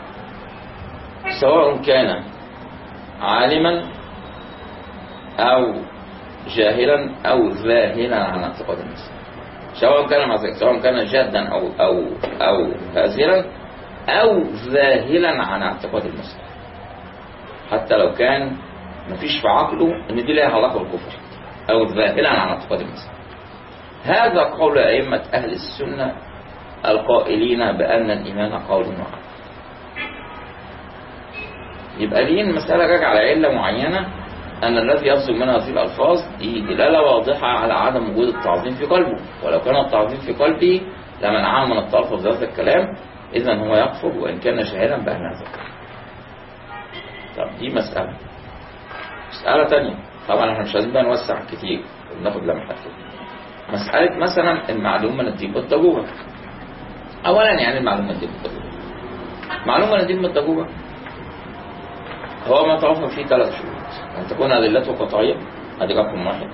سواء كان عالما أو جاهلا أو ذاهلا عن اعتقاد الناس سواء كان مع سواء كان جادا أو أو أو هازلا أو ذاهلا عن اعتقاد المسلم حتى لو كان مفيش في عقله ان دي لها علاقه بالكفر او ذاهلا عن اعتقاد المسلم هذا قول ائمه اهل السنه القائلين بان الايمان قول وعمل يبقى دي المساله راجعه على عله معينه ان الذي يصدر منها هذه الالفاظ دي دلاله واضحه على عدم وجود التعظيم في قلبه ولو كان التعظيم في قلبه لمنعه من التلفظ بهذا الكلام اذا هو يكفر وان كان جاهلا بان هذا طب دي مساله مسألة تانية طبعا احنا مش عايزين بقى نوسع كتير وناخد لمحة كده مسألة مثلا المعلومة من الدين بالضرورة أولا يعني المعلومة من الدين بالضرورة معلومة من الدين بالضرورة هو ما توفر فيه ثلاث شروط أن تكون أدلته قطعية هذه رقم واحد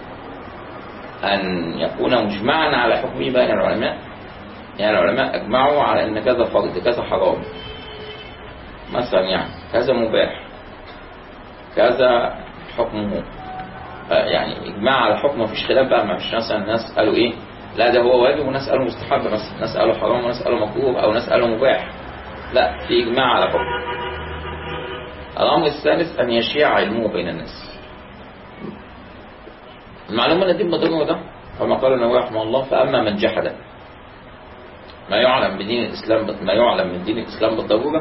أن يكون مجمعا على حكمه بين العلماء يعني العلماء أجمعوا على أن كذا فرض كذا حرام مثلا يعني كذا مباح كذا حكمه يعني اجماع على حكم مفيش خلاف بقى ما فيش مثلا ناس قالوا ايه لا ده هو واجب وناس قالوا مستحب مثلا ناس قالوا حرام وناس قالوا مكروه او ناس قالوا مباح لا في اجماع على حكم الامر الثالث ان يشيع علمه بين الناس المعلومه اللي دي بالضروره ده كما قال النووي رحمه الله فأما من جحد ما يعلم بدين الإسلام ما يعلم من دين الإسلام بالضرورة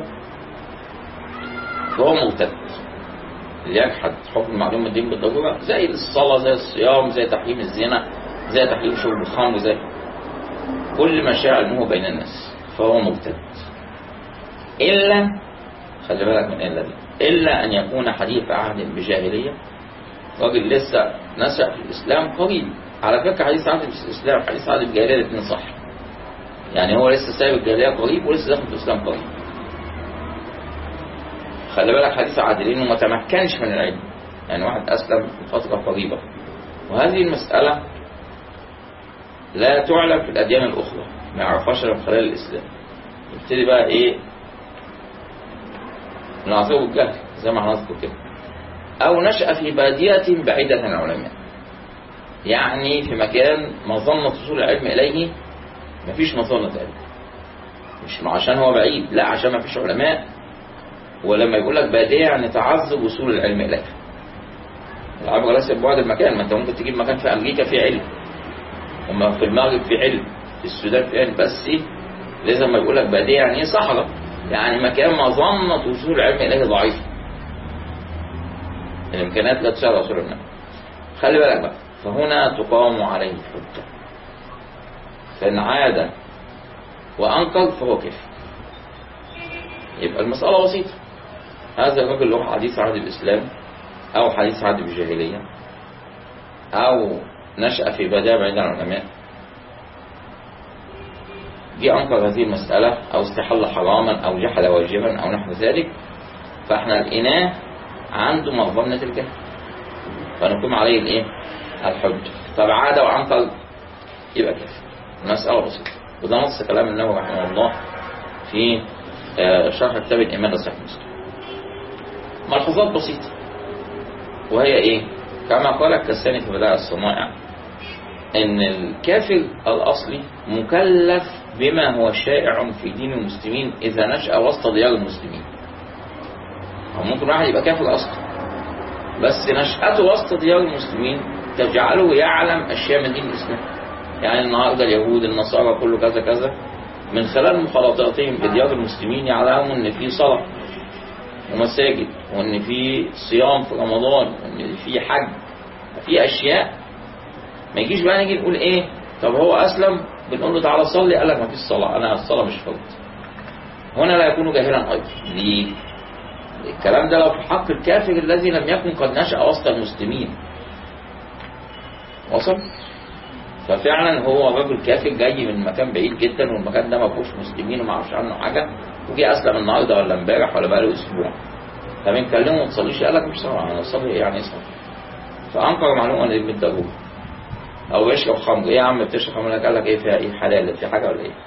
فهو مرتد اللي يجحد حكم معلوم من الدين بالضرورة زي الصلاة زي الصيام زي تحريم الزنا زي تحريم شرب الخمر زي كل ما شاء علمه بين الناس فهو مرتد إلا خلي بالك من إلا دي إلا أن يكون حديث عهد بجاهلية راجل لسه نشأ في الإسلام قريب على فكرة حديث عهد في الإسلام حديث عهد الجاهلية الاثنين صح يعني هو لسه سايب الجاهلية قريب ولسه داخل في الإسلام قريب خلي بالك حديث عادلين وما تمكنش من العلم يعني واحد أسلم في فترة قريبة وهذه المسألة لا تعلم في الأديان الأخرى ما يعرفهاش إلا من خلال الإسلام يبتدي بقى إيه نعذره الجهل زي ما هنذكر كده أو نشأ في بادية بعيدة عن العلماء يعني في مكان مظنة وصول العلم إليه مفيش مظنة علم مش عشان هو بعيد لا عشان مفيش علماء ولما يقول لك بادية يعني تعذب وصول العلم إليها العبرة ليس ببعد المكان ما انت ممكن تجيب مكان في أمريكا في علم وما في المغرب في علم في السودان في علم بس لازم ما يقول لك بادية يعني ايه صحراء يعني مكان مظنة وصول العلم إليه ضعيف الإمكانيات لا تساعد رسول الله خلي بالك بقى فهنا تقام عليه الحجة فإن عاد وأنقذ فهو كفر يبقى المسألة بسيطة هذا الرجل له حديث عهد الإسلام أو حديث عهد بالجاهلية أو نشأ في بداية بعيد عن العلماء جه أنكر هذه المسألة أو استحل حراما أو جحد واجبا أو نحو ذلك فإحنا لقيناه عنده مظنة الجهل فنقوم عليه الإيه؟ الحجة طب عاد وأنكر يبقى كافر المسألة بسيطة وده نص كلام النووي رحمه الله في شرح كتاب الإيمان لصحيح مسلم ملحوظات بسيطة وهي إيه؟ كما قال الكساني في بدائع الصنائع إن الكافر الأصلي مكلف بما هو شائع في دين المسلمين إذا نشأ وسط ديار المسلمين أو ممكن واحد يبقى كافر أصلا بس نشأته وسط ديار المسلمين تجعله يعلم أشياء من دين الإسلام يعني النهاردة اليهود النصارى كله كذا كذا من خلال مخالطاتهم بديار المسلمين يعلموا ان في صلاة ومساجد وان في صيام في رمضان وان في حج في اشياء ما يجيش بقى نيجي نقول ايه طب هو اسلم بنقول له تعالى صلي قال لك ما فيش صلاة انا الصلاة مش فرض هنا لا يكون جاهلا ايضا ليه الكلام ده لو في حق الكافر الذي لم يكن قد نشأ وسط المسلمين وصل ففعلا هو رجل كافر جاي من مكان بعيد جدا والمكان ده ما فيهوش مسلمين وما يعرفش عنه حاجه وجي اسلم النهارده ولا امبارح ولا بقاله اسبوع فبنكلمه ما تصليش قال لك مش صلاه انا اصلي ايه يعني اصلي فانكر معلومه ان ابن الضروره او يشرب خمر ايه يا عم بتشرب خمر قال لك ايه فيها ايه حلال في حاجه ولا ايه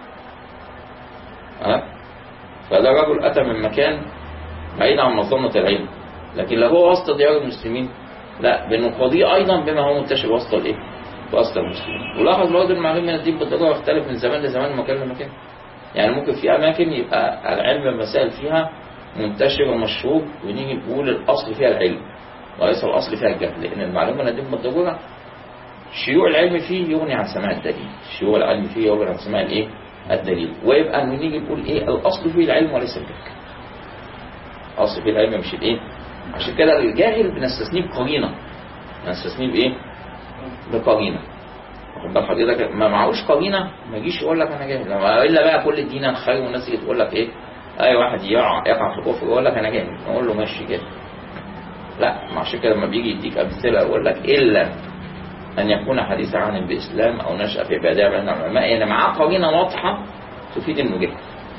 ها فده رجل اتى من مكان بعيد عن مظنه العلم لكن لو هو وسط ديار المسلمين لا بنقضيه ايضا بما هو منتشر وسط الايه وسط المسلمين ولاحظ برضه المعلوم من الدين بالضروره يختلف من زمان لزمان ومكان لمكان يعني ممكن في اماكن يبقى العلم المسائل فيها منتشر ومشهور ونيجي نقول الاصل فيها العلم وليس الاصل فيها الجهل لان المعلومه من الدين بالضروره شيوع العلم فيه يغني عن سماع الدليل شيوع العلم فيه يغني عن سماع الايه الدليل ويبقى نيجي نقول ايه الاصل فيه العلم وليس الجهل الاصل فيه العلم مش الايه عشان كده الجاهل بنستثنيه بقرينه بنستثنيه بايه بقرينه واخد بال حضرتك ما معهوش قرينه ما يجيش يقول لك انا جاهل الا بقى كل الدين الخير والناس تيجي تقول لك ايه اي واحد يقع يقع في الكفر يقول لك انا جاهل نقول له ماشي كده لا ما عشان كده لما بيجي يديك امثله يقول لك الا ان يكون حديث عن باسلام او نشا في بادئ بين العلماء يعني معاه قرينه واضحه تفيد انه جاهل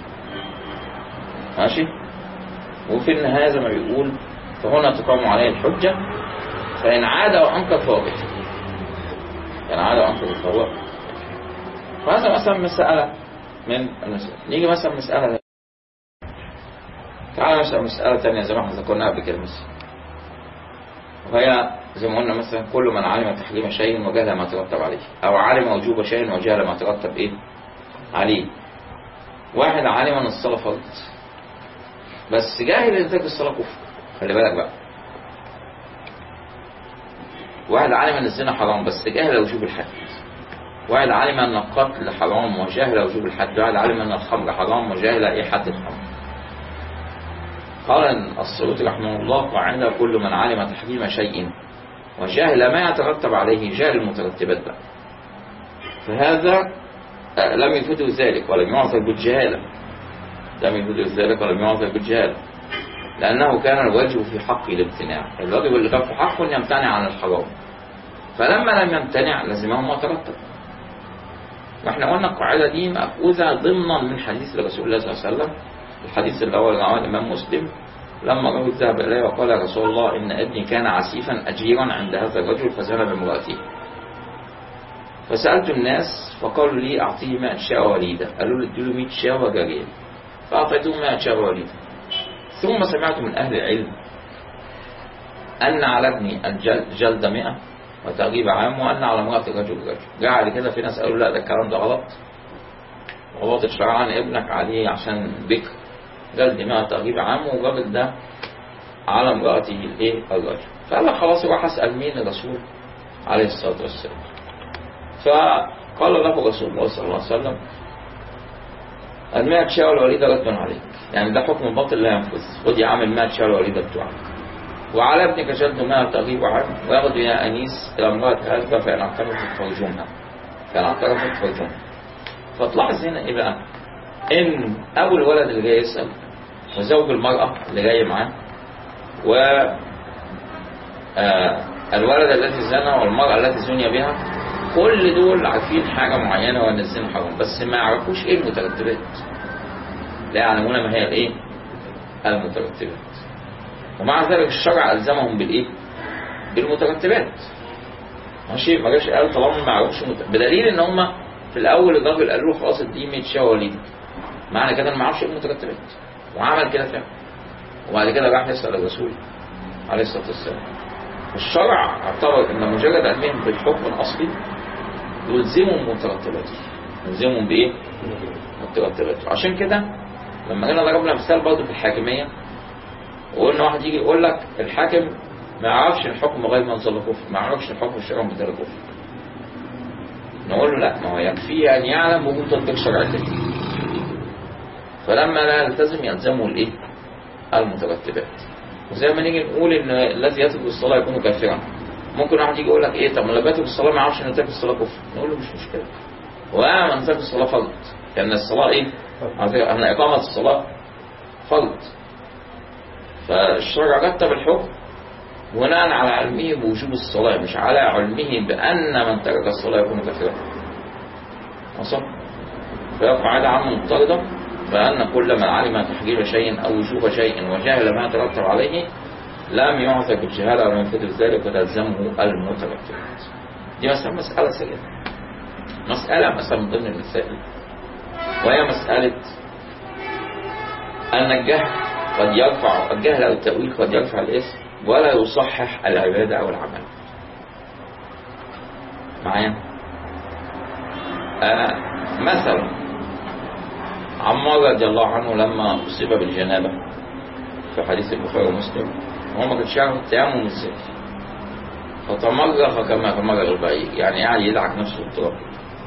ماشي وفي النهايه زي ما بيقول فهنا تقام عليه الحجه فان عاد وانكر فهو كفر كان عادة أنفذ الفروع فهذا مثلا مسألة من المسألة نيجي مثلا مسألة تعالى مثلا مسألة تانية زي ما احنا ذكرناها قبل كده مثلا وهي زي ما قلنا مثلا كل من علم تحريم شيء وجهل ما ترتب عليه أو علم وجوب شيء وجهل ما ترتب إيه عليه واحد علم أن الصلاة فرض بس جاهل إن ترك الصلاة كفر خلي بالك بقى واحد علم ان الزنا حرام بس جهل وجوب الحد واحد علم ان القتل حرام وجهل وجوب الحد واحد علم ان الخمر حرام وجهل ايه حد الخمر قال السيوطي رحمه الله وعند كل من علم تحريم شيء وجهل ما يترتب عليه جهل المترتبات بقى فهذا آه، لم يفيده ذلك ولم يعذر بالجهالة لم يفيده ذلك ولم يعذر بالجهالة لأنه كان الواجب في حقه الامتناع الواجب اللي كان في حقه أن يمتنع عن الحرام فلما لم يمتنع لزمه ما ترتب واحنا قلنا القاعدة دي مأخوذة ضمنا من حديث الرسول الله صلى الله عليه وسلم الحديث اللي هو رواه الإمام مسلم لما رجل ذهب إليه وقال يا رسول الله إن ابني كان عسيفا أجيرا عند هذا الرجل فزنى بامرأته فسألت الناس فقالوا لي أعطيه 100 شاة وليدة قالوا لي اديله 100 شاة وجرية فأعطيته 100 شاة وليدة ثم سمعت من أهل العلم أن على ابني الجلد 100 وتغيب عام وأن على امرأة الرجل رجل جاء على كده في ناس قالوا لا ده الكلام ده غلط غلط الشرع عن ابنك عليه عشان بكر جلد 100 تغيب عام والراجل ده على امرأته الايه الرجل فقال لك خلاص يروح اسال مين الرسول عليه الصلاه والسلام فقال له رسول الله صلى الله عليه وسلم المئة شاة والوليدة رد عليك يعني ده حكم باطل لا ينفذ خد يا عم المئة شاة والوليدة بتوعك وعلى ابنك جلد ما تغيب عنه وياخذ يا أنيس إلى امرأة هذا فإن اعترفت فرجمها فإن اعترفت فرجمها فتلاحظ هنا إيه بقى إن أول ولد اللي جاي يسأل وزوج المرأة اللي جاي معاه و آه، الولد الذي زنى والمرأة التي زني بها كل دول عارفين حاجة معينة وأن الزنا حرام بس ما يعرفوش إيه المترتبات لا يعلمون ما هي الإيه المترتبات ومع ذلك الشرع ألزمهم بالإيه بالمترتبات ماشي ما جاش قال طالما ما يعرفوش مت... بدليل ان هم في الاول الراجل قال له خلاص دي 100 شاة وليد معنى كده ما يعرفش ايه المترتبات وعمل كده فعلا وبعد كده راح يسأل الرسول عليه الصلاة والسلام الشرع اعتبر ان مجرد علمهم بالحكم الاصلي يلزمهم مترتباته يلزمهم بايه؟ مترتباته عشان كده لما جينا ضربنا مثال برضه في الحاكميه وقلنا واحد يجي يقول لك الحاكم ما يعرفش الحكم غير من ظل كفر ما يعرفش الحكم الشرعي بدل كفر نقول له لا ما هو يكفي ان يعلم وجود تطبيق شرعيه فلما لا يلتزم يلزمه الايه؟ المترتبات وزي ما نيجي نقول ان الذي يترك الصلاه يكون كافرا ممكن واحد يجي يقول لك ايه طب ما لما يترك الصلاه ما يعرفش ان ترك الصلاه كفر نقول له مش مشكله وأما من ترك الصلاه فرض لان الصلاه ايه؟ على فكره ان اقامه الصلاه فرض فالشرع رتب الحكم بناء على علمه بوجوب الصلاه مش على علمه بان من ترك الصلاه يكون كافرا وصل فهي قاعده عامه مضطرده فأن كل من علم تحريم شيء أو وجوب شيء وجهل ما ترتب عليه لم يعذر بالجهالة ولم يفيد ذلك وتلزمه المترتبات دي مثلا مسألة سريعة مسألة مثلا من ضمن المسائل وهي مسألة أن الجهل قد يرفع الجهل أو التأويل قد يرفع الاسم ولا يصحح العبادة أو العمل معايا آه مثلا عمار رضي الله عنه لما أصيب بالجنابة في حديث البخاري ومسلم هو ما كانش يعرف التيمم ازاي فتمرغ كما تمرغ البعير يعني قاعد يدعك نفسه بالتراب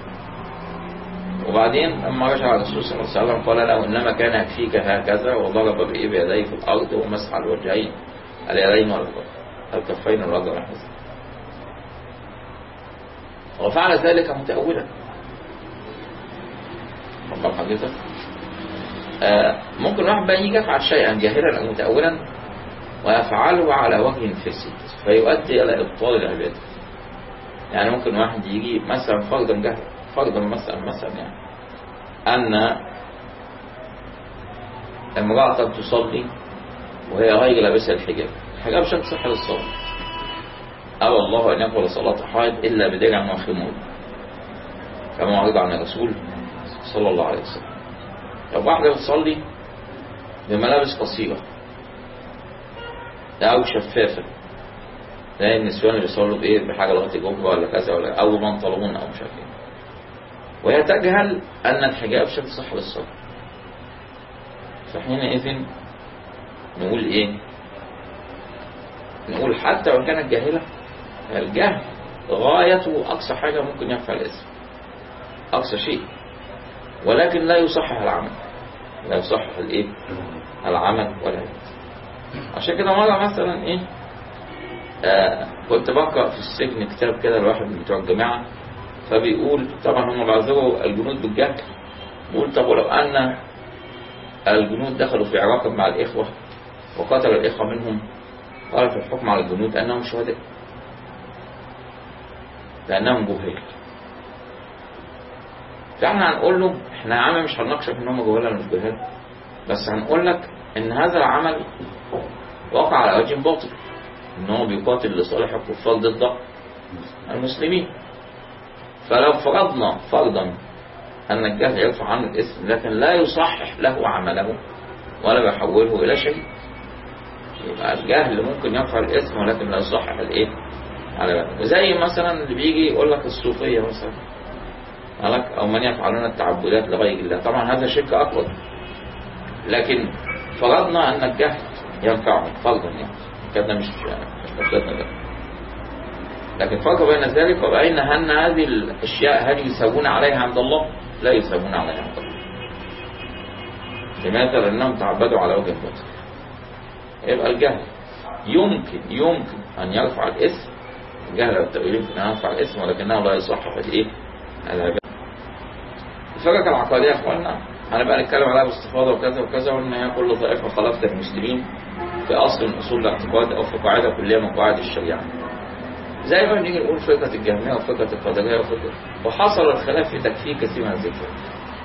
وبعدين لما رجع الرسول صلى الله عليه وسلم قال له انما كان يكفيك هكذا وضرب بايه بيديه في الارض ومسح الوجهين اليدين والكفين والرجل والحزن وفعل ذلك متأولا فقال حضرتك آه ممكن واحد بقى يجي يفعل شيئا جاهلا او متأولا ويفعله على وجه فاسد فيؤدي الى ابطال العباده يعني ممكن واحد يجي مثلا فرضا جهل فرضا مثلا مثلا يعني ان امرأة تصلي وهي غير لابسة الحجاب الحجاب شرط صحة للصلاة أبى الله أن يقبل صلاة حائض إلا بدرع وخمول كما ورد عن الرسول صلى الله عليه وسلم طب واحدة بتصلي بملابس قصيرة أو شفافة تلاقي النسوان اللي بيصلوا بإيه بحاجة لغاية الجبهة ولا كذا ولا أو بنطلون أو مش عارف إيه وهي تجهل أن الحجاب شرط صح للصلاة فحينئذ نقول إيه؟ نقول حتى وإن كانت جاهلة الجهل غايته أقصى حاجة ممكن يرفع الاسم أقصى شيء ولكن لا يصحح العمل لا يصحح الإيه العمل ولا النية عشان كده مرة مثلا إيه آه كنت بقرأ في السجن كتاب كده لواحد من بتوع الجامعة فبيقول طبعا هم بعذروا الجنود بالجهل بيقول طب ولو أن الجنود دخلوا في عراق مع الإخوة وقتل الإخوة منهم قال في الحكم على الجنود أنهم شهداء لأنهم جهال فاحنا هنقول له احنا يا عم مش هنناقشك ان هم جهال ولا مش جهال بس هنقول لك ان هذا العمل وقع على وجه باطل ان هو بيقاتل لصالح الكفار ضد المسلمين فلو فرضنا فرضا ان الجهل يرفع عنه الاسم لكن لا يصحح له عمله ولا بيحوله الى شيء يبقى الجهل ممكن يرفع الاسم ولكن لا يصحح الايه على زي مثلا اللي بيجي يقول لك الصوفيه مثلا قالك او من يفعلون التعبدات لغير الله طبعا هذا شرك اكبر لكن فرضنا ان الجهل ينفعهم فرضا يعني كده مش مش مقصدنا ده لكن فرق بين ذلك وبين ان هذه الاشياء هل يساوون عليها عند الله لا يساوون عليها عند الله لماذا لانهم تعبدوا على وجه الباطل يبقى الجهل يمكن يمكن ان يرفع الاسم الجهل والتأويل يمكن ان يرفع الاسم ولكنه لا يصحح الايه العبادة الفرق العقادية يا اخوانا هنبقى نتكلم عليها باستفاضة وكذا وكذا وان هي كل طائفة خلفت المسلمين في اصل من اصول الاعتقاد او في قاعدة كلية من قواعد الشريعة زي ما بنيجي نقول فرقة الجهمية وفرقة القدرية وفرقة وحصل الخلاف في تكفير كثير من هذه الفرق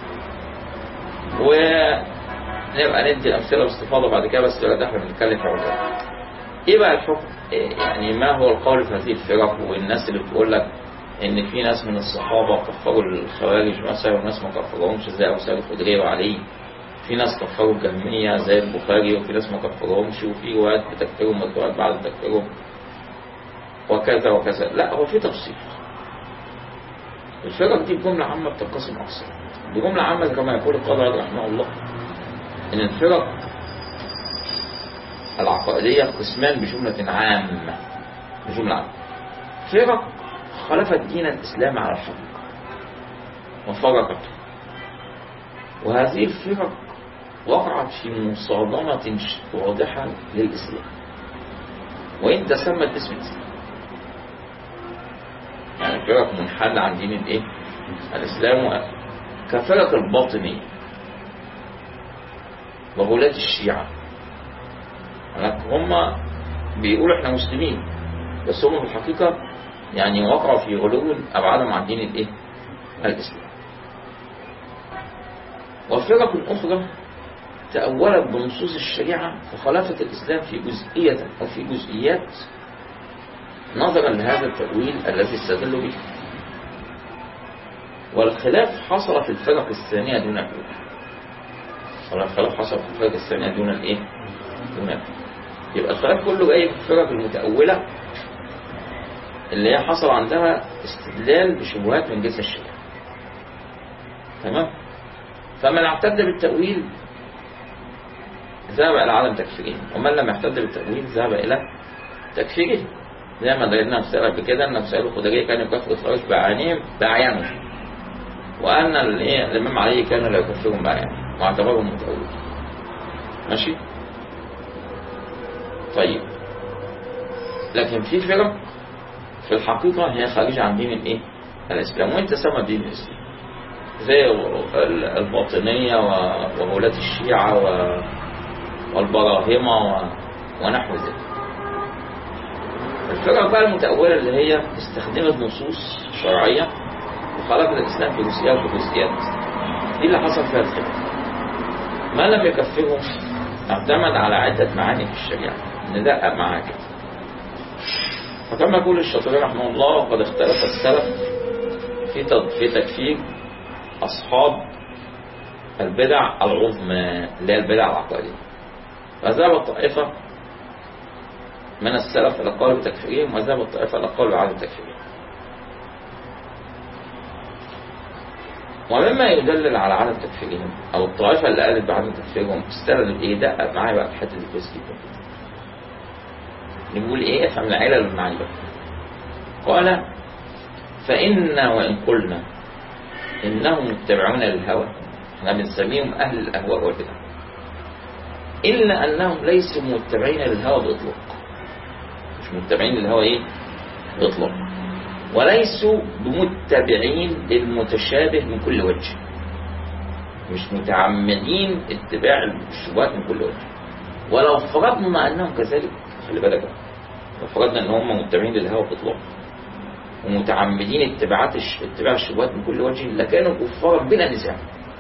ونبقى ندي الأمثلة باستفاضة بعد كده بس دلوقتي احنا بنتكلم في عقاد ايه بقى الحكم؟ إيه يعني ما هو القول في هذه الفرق والناس اللي بتقول لك ان في ناس من الصحابة كفروا الخوارج مثلا وناس ما كفروهمش زي ابو سعيد الخدري وعلي في ناس كفروا الجهمية زي البخاري وفي ناس ما كفروهمش وفي روايات بتكفرهم وروايات بعد تكفرهم وكذا وكذا لا هو في تفصيل الفرق دي بجملة عامة بتنقسم أقسام بجملة عامة كما يقول القاضي رحمه الله إن الفرق العقائدية قسمان بجملة عامة بجملة عامة فرق خالفت دين الإسلام على الحق وفرقت وهذه الفرق وقعت في مصادمة واضحة للإسلام وإن تسمت باسم الإسلام يعني فرق منحلة عن دين الايه الاسلام كفرق الباطنية وغلاة الشيعة هم بيقولوا احنا مسلمين بس هم في الحقيقة يعني وقعوا في غلو ابعدهم عن دين الايه الاسلام وفرق اخرى تأولت بنصوص الشريعة وخالفت الإسلام في جزئية أو في جزئيات نظرا لهذا التأويل الذي استدلوا به والخلاف حصل في الفرق الثانية دون الأولى والخلاف حصل في الفرق الثانية دون الإيه؟ دون الأولى يبقى الخلاف كله جاي في الفرق المتأولة اللي هي حصل عندها استدلال بشبهات من جنس الشريعة تمام؟ فمن اعتد بالتأويل ذهب إلى عدم تكفيره ومن لم يعتد بالتأويل ذهب إلى تكفيره زي ما ضربنا مثال قبل كده ان مسائل الخدريه كان يكفر الخوارج بعينهم بعينه وان الايه الامام علي كان لا يكفرهم بعينه واعتبرهم متأول ماشي طيب لكن في فرق في الحقيقة هي خارجة عن دين الايه الاسلام وانت سمى دين الاسلام زي الباطنية وغلاة الشيعة والبراهمة ونحو ذلك الفرق بقى المتأولة اللي هي استخدمت نصوص شرعية وخلقت الإسلام في جزئيات وجزئيات دي اللي حصل فيها الخلاف ما لم يكفرهم اعتمد على عدة معاني في الشريعة ندقق معاها كده فكما يقول الشاطبي رحمه الله وقد اختلف السلف في في تكفير أصحاب البدع العظمى اللي هي البدع العقائدية فذهب الطائفة من السلف إلى قول بتكفيرهم وذهب الطائفة إلى قول بعدم تكفيرهم ومما يدلل على عدم تكفيرهم أو الطائفة اللي قالت بعدم تكفيرهم استندت إيه دقق معايا بقى في الحتة دي كويس جدا نقول إيه افهم العلل والمعاني بقى قال فإن وإن قلنا إنهم متبعون للهوى احنا بنسميهم أهل الأهواء والبدع إلا أنهم ليسوا متبعين للهوى بإطلاق مش متبعين للهوى إيه؟ بإطلاق وليسوا بمتبعين للمتشابه من كل وجه مش متعمدين اتباع الشبهات من كل وجه ولو فرضنا أنهم كذلك خلي بالك بقى. لو فرضنا أن هم متبعين للهوى بإطلاق ومتعمدين اتباعات الش- اتباع الشبهات من كل وجه لكانوا كفارا بلا نزاع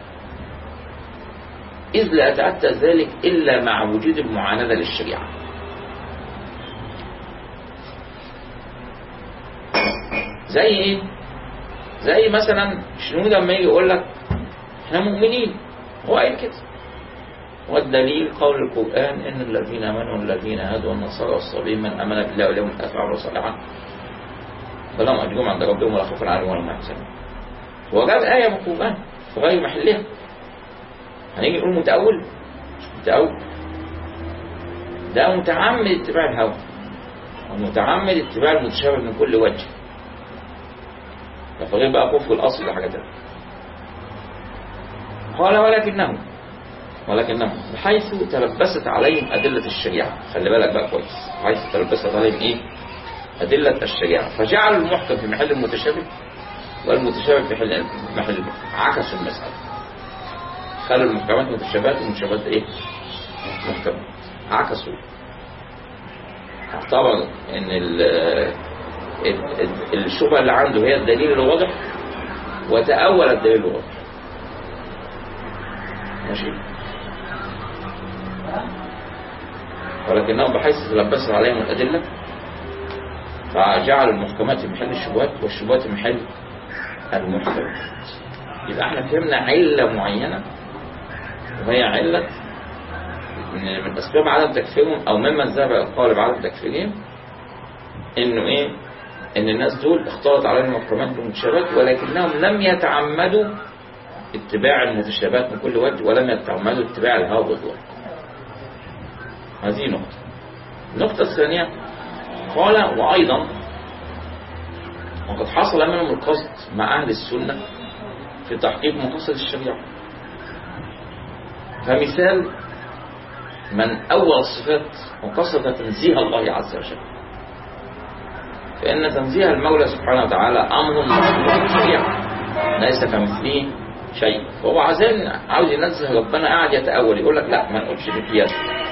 إذ لا يتأتى ذلك إلا مع وجود المعاندة للشريعة زي إيه؟ زي مثلا شنو لما يجي يقول لك احنا مؤمنين هو قايل كده والدليل قول القرآن إن الذين آمنوا الذين هادوا والنصارى والصابين من آمن بالله واليوم الآخر وعمل صالحا فلهم أجرهم عند ربهم ولا خوف عليهم ولا هم يحزنون هو جاب آية من القرآن في غير محلها هنيجي نقول متأول مش متأول ده متعمد اتباع الهوى ومتعمد اتباع المتشابه من كل وجه ده فغير بقى كفر الأصل ده حاجة تانية قال ولكنهم ولكنهم بحيث تلبست عليهم أدلة الشريعة خلي بالك بقى كويس بحيث تلبست عليهم إيه أدلة الشريعة فجعلوا المحكم في محل المتشابه والمتشابه في محل محل عكسوا المسألة خلوا المحكمات متشابهات والمتشابهات إيه محكمات عكسوا اعتبر ان ال- ال- ال- الشبهه اللي عنده هي الدليل الواضح وتأول الدليل الواضح ماشي ولكنهم بحيث تلبست عليهم الأدلة فجعل المحكمات في محل الشبهات والشبهات في محل المحكمات يبقى احنا فهمنا علة معينة وهي علة من من أسباب عدم تكفيرهم أو ممن ذهب إلى القول بعدم تكفيرهم إنه إيه؟ إن الناس دول اختلط عليهم المحكمات والمتشابهات ولكنهم لم يتعمدوا اتباع المتشابهات من كل وجه ولم يتعمدوا اتباع الهوى بالظلم هذه نقطة النقطة الثانية قال وأيضا وقد حصل منهم القصد مع أهل السنة في تحقيق مقاصد الشريعة فمثال من أول الصفات وقصد تنزيه الله عز وجل فإن تنزيه المولى سبحانه وتعالى أمر مشروع في الشريعة ليس كمثله شيء فهو عايزين عاوز ينزه ربنا قاعد يتأول يقول لك لا ما نقولش باليد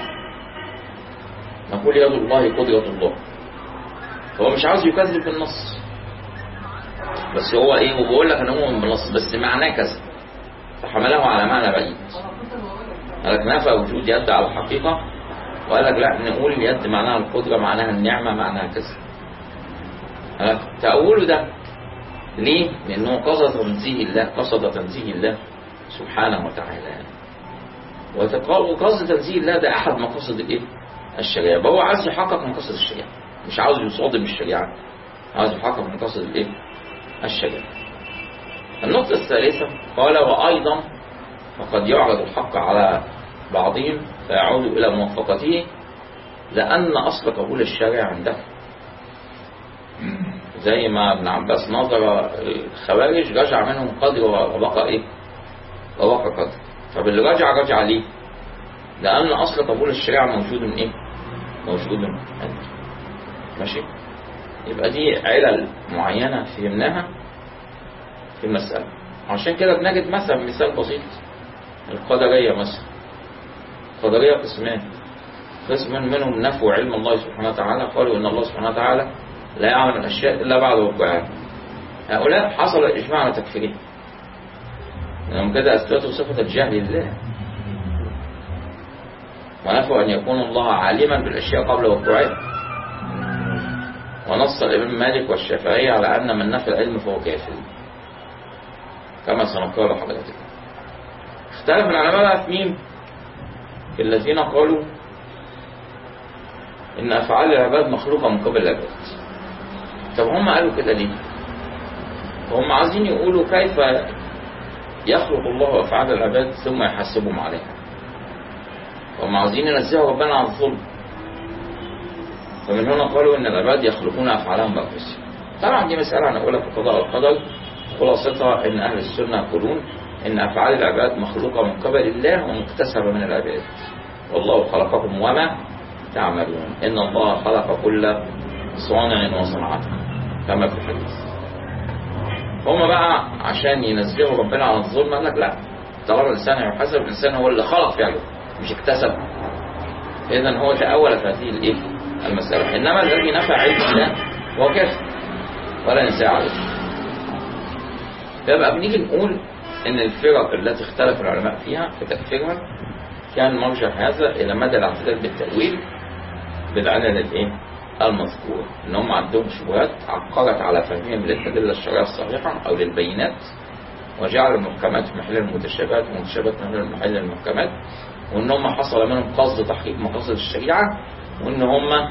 نقول يد الله قدرة الله هو مش عاوز يكذب بالنص بس هو ايه وبيقول لك انا مؤمن بالنص بس معناه كذا فحمله على معنى بعيد قال لك نفى وجود يد على الحقيقة وقال لك لا نقول اليد معناها القدرة معناها النعمة معناها كذا قال لك تأوله ده ليه؟ لأنه قصد تنزيه الله قصد تنزيه الله سبحانه وتعالى وقصد تنزيه الله ده أحد مقاصد الإيه؟ الشريعة فهو عايز يحقق مقاصد الشريعة مش عاوز يصادم الشريعة عاوز يحقق مقاصد الإيه؟ الشريعة النقطة الثالثة قال وأيضا وقد يعرض الحق على بعضهم فيعود إلى موافقته لأن أصل قبول الشارع عنده زي ما ابن عباس نظر الخوارج رجع منهم قدر وبقى إيه وبقى قدر طب اللي رجع رجع ليه لأن أصل قبول الشريعة موجود من إيه موجود عنده ماشي يبقى دي علل معينة فهمناها في المسألة عشان كده بنجد مثلا مثال بسيط القدرية مثلا القدرية قسمان قسم منهم نفوا علم الله سبحانه وتعالى قالوا إن الله سبحانه وتعالى لا يعمل الأشياء إلا بعد وقوعها هؤلاء حصل الإجماع على تكفيرهم لأنهم كده أثبتوا صفة الجهل لله ونفوا أن يكون الله عالما بالأشياء قبل وقوعها ونص الإمام مالك والشافعي على أن من نفى العلم فهو كافر كما سنقرأ لحضرتك اختلف العلماء بقى في مين في الذين قالوا إن أفعال العباد مخلوقة من قبل العباد طب هم قالوا كده ليه هم عايزين يقولوا كيف يخلق الله أفعال العباد ثم يحاسبهم عليها هم عايزين ينزهوا ربنا عن الظلم فمن هنا قالوا إن العباد يخلقون أفعالهم بأنفسهم طبعا دي مسألة هنقولها في القضاء والقدر خلاصتها ان اهل السنة يقولون ان افعال العباد مخلوقة من قبل الله ومكتسبة من العباد والله خلقكم وما تعملون ان الله خلق كل صانع وصنعته كما في الحديث هم بقى عشان ينزلوا ربنا عن الظلم قال لك لا طالما الانسان يحاسب الانسان هو اللي خلق فعله مش اكتسب اذا هو تاول في هذه الايه المساله انما الذي نفى علم الله هو كافر ولا نساء عليه يبقى بنيجي نقول ان الفرق التي اختلف العلماء فيها في تكفيرها كان مرجع هذا الى مدى الاعتدال بالتاويل بالعدد الايه المذكور ان هم عندهم شبهات عقرت على فهمهم للادله الشرعيه الصحيحه او للبينات وجعل المحكمات في محل المتشابهات والمتشابهات في محل محل المحكمات وان هم حصل منهم قصد تحقيق مقاصد الشريعه وان هم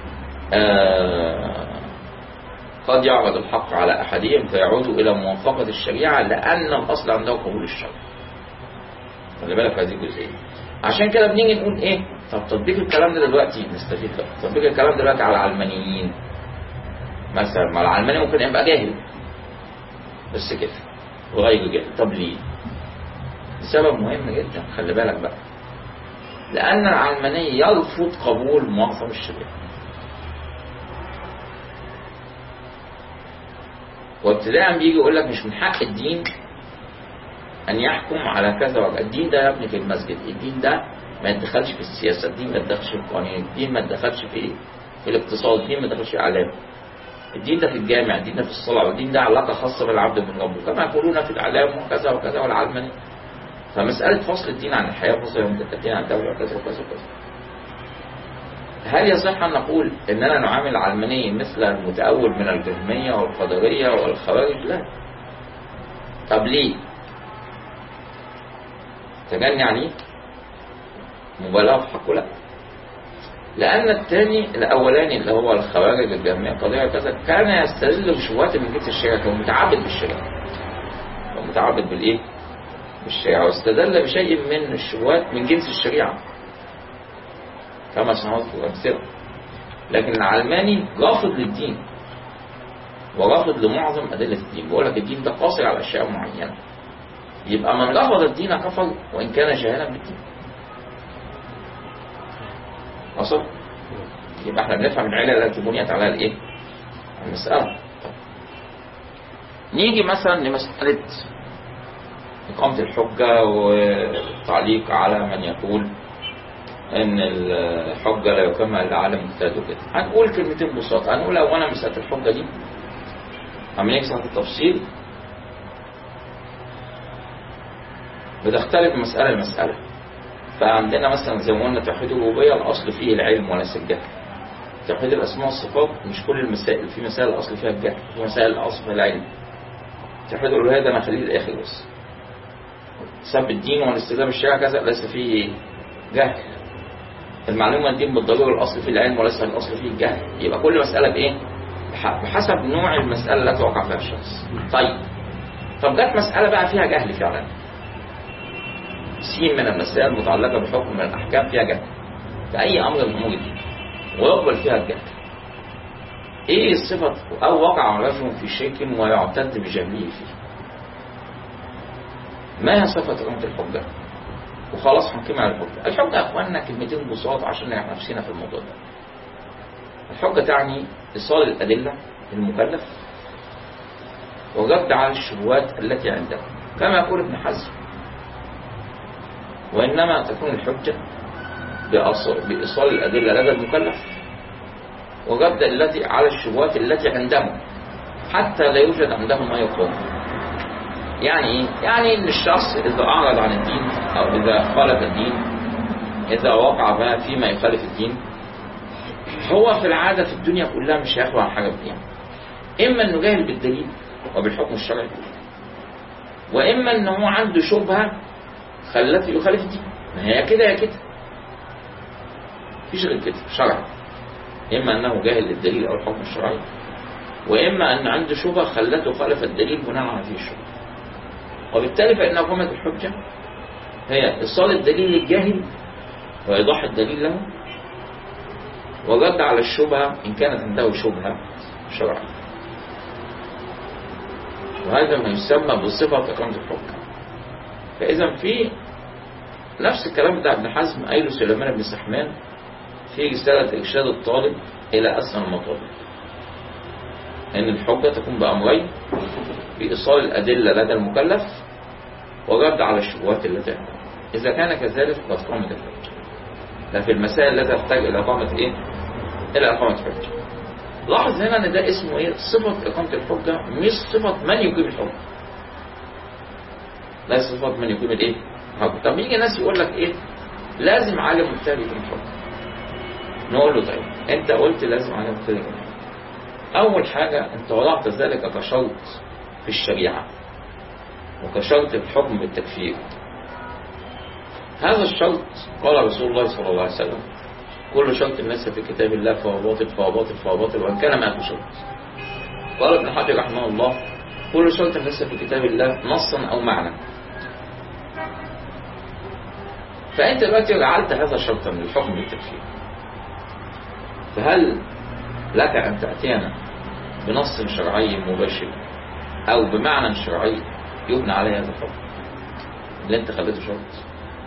آه قد يعرض الحق على احدهم فيعودوا الى موافقه الشريعه لان الاصل عنده قبول الشرع. خلي بالك هذه الجزئيه. عشان كده بنيجي نقول ايه؟ طب تطبيق الكلام ده دلوقتي نستفيد بقى تطبيق الكلام دلوقتي على العلمانيين مثلا ما العلماني ممكن يبقى جاهل بس كده وغير جاهل طب ليه؟ سبب مهم جدا خلي بالك بقى لأن العلماني يرفض قبول معظم الشريعة وابتداء بيجي يقول لك مش من حق الدين أن يحكم على كذا وكذا الدين ده يا ابني في المسجد الدين ده ما يتدخلش في السياسة الدين ما يتدخلش في القوانين الدين ما يتدخلش في في الاقتصاد الدين ما يتدخلش في الإعلام الدين ده في الجامع الدين ده في الصلاة والدين ده علاقة خاصة بالعبد من ربه كما يقولون في الإعلام وكذا وكذا والعلماني فمسألة فصل الدين عن الحياة فصل المتكتين عن الدولة وكذا وكذا وكذا هل يصح أن نقول أننا نعامل العلماني مثل المتأول من الجهمية والقدرية والخوارج لا طب ليه تجني عليه مبالغة في حقه لا لأن الثاني الأولاني اللي هو الخوارج الجهمية القضية كذا كان يستدل بشبهات من جنس الشريعة كان متعبد بالشريعة كان متعبد بالإيه؟ بالشريعة واستدل بشيء من الشبهات من جنس الشريعة كما سنذكر الأمثلة لكن العلماني رافض للدين ورافض لمعظم أدلة الدين بيقول لك الدين ده قاصر على أشياء معينة يبقى من رفض الدين كفر وإن كان جاهلا بالدين أصل يبقى احنا بنفهم العلة التي بنيت على الايه المسألة نيجي مثلا لمسألة إقامة الحجة والتعليق على من يقول إن الحجة لا يقيمها إلا على مجتهد وكده هنقول كلمتين بساطة هنقول أولا مسألة الحجة دي أما نيجي في التفصيل بتختلف مسألة لمسألة فعندنا مثلا زي ما قلنا توحيد الربوبية الأصل فيه العلم وليس الجهل توحيد الأسماء والصفات مش كل المسائل في مسائل الأصل فيها الجهل في مسائل الأصل فيها العلم توحيد الألوهية ده أنا خليه للآخر بس سب الدين والاستخدام الشرع كذا ليس فيه جهل المعلومة الدين بالضرورة الأصل فيه العلم وليس الأصل فيه الجهل يبقى كل مسألة بإيه؟ بحسب نوع المسألة التي وقع فيها الشخص طيب طب جت مسألة بقى فيها جهل فعلا سين من المسائل المتعلقة بحكم من الأحكام فيها جهل في أي أمر من أمور الدين ويقبل فيها الجهل إيه الصفة أو وقع رجل في شرك ويعتد بجهله فيه ما هي صفة إقامة الحجة وخلاص هنقيم على الحجة الحجة يا أخواننا كلمتين بساط عشان نعرف نفسنا في الموضوع ده الحجة تعني إيصال الأدلة للمكلف والرد على الشبهات التي عنده كما يقول ابن حزم وإنما تكون الحجة بإيصال الأدلة لدى المكلف والرد التي على الشبهات التي عنده حتى لا يوجد عنده ما يقوم يعني ايه؟ يعني ان الشخص اذا اعرض عن الدين او اذا خالف الدين اذا وقع بقى فيما يخالف الدين هو في العادة في الدنيا كلها مش هياخد عن حاجة بدين اما انه جاهل بالدليل وبالحكم الشرعي واما ان هو عنده شبهة خلته يخالف الدين ما هي كده يا كده مفيش غير كده شرعي اما انه جاهل للدليل او الحكم الشرعي واما ان عنده شبهة خلته يخالف الدليل بناء على هذه الشبهة وبالتالي فإن إقامة الحجة هي إيصال الدليل للجاهل وإيضاح الدليل له والرد على الشبهة إن كانت عنده شبهة شرعية وهذا ما يسمى بصفة إقامة الحجة فإذا في نفس الكلام بتاع ابن حزم قايله سليمان بن سحمان في رسالة إرشاد الطالب إلى أسنى المطالب أن الحجة تكون بأمرين بإيصال الأدلة لدى المكلف ورد على الشبهات التي عنده إذا كان كذلك فقد قامت الحجة لا في المسائل التي تحتاج إلى إقامة إيه؟ إلى إقامة حجة لاحظ هنا ان ده اسمه ايه صفة اقامة الحجة مش صفة من يقيم الحجة لا صفة من يقيم الايه الحجة طب يجي ناس يقول لك ايه لازم عالم مجتهد يقيم الحجة نقول له طيب انت قلت لازم عالم مجتهد يقيم الحجة اول حاجة انت وضعت ذلك كشرط في الشريعة وكشرط في الحكم بالتكفير هذا الشرط قال رسول الله صلى الله عليه وسلم كل شرط ليس في كتاب الله فهو باطل فهو باطل فهو باطل وان كان ما شرط قال ابن حجر رحمه الله كل شرط ليس في كتاب الله نصا او معنى فانت دلوقتي جعلت هذا شرطا للحكم بالتكفير فهل لك ان تاتينا بنص شرعي مباشر او بمعنى شرعي يبنى عليه هذا الحكم اللي انت خليته شرط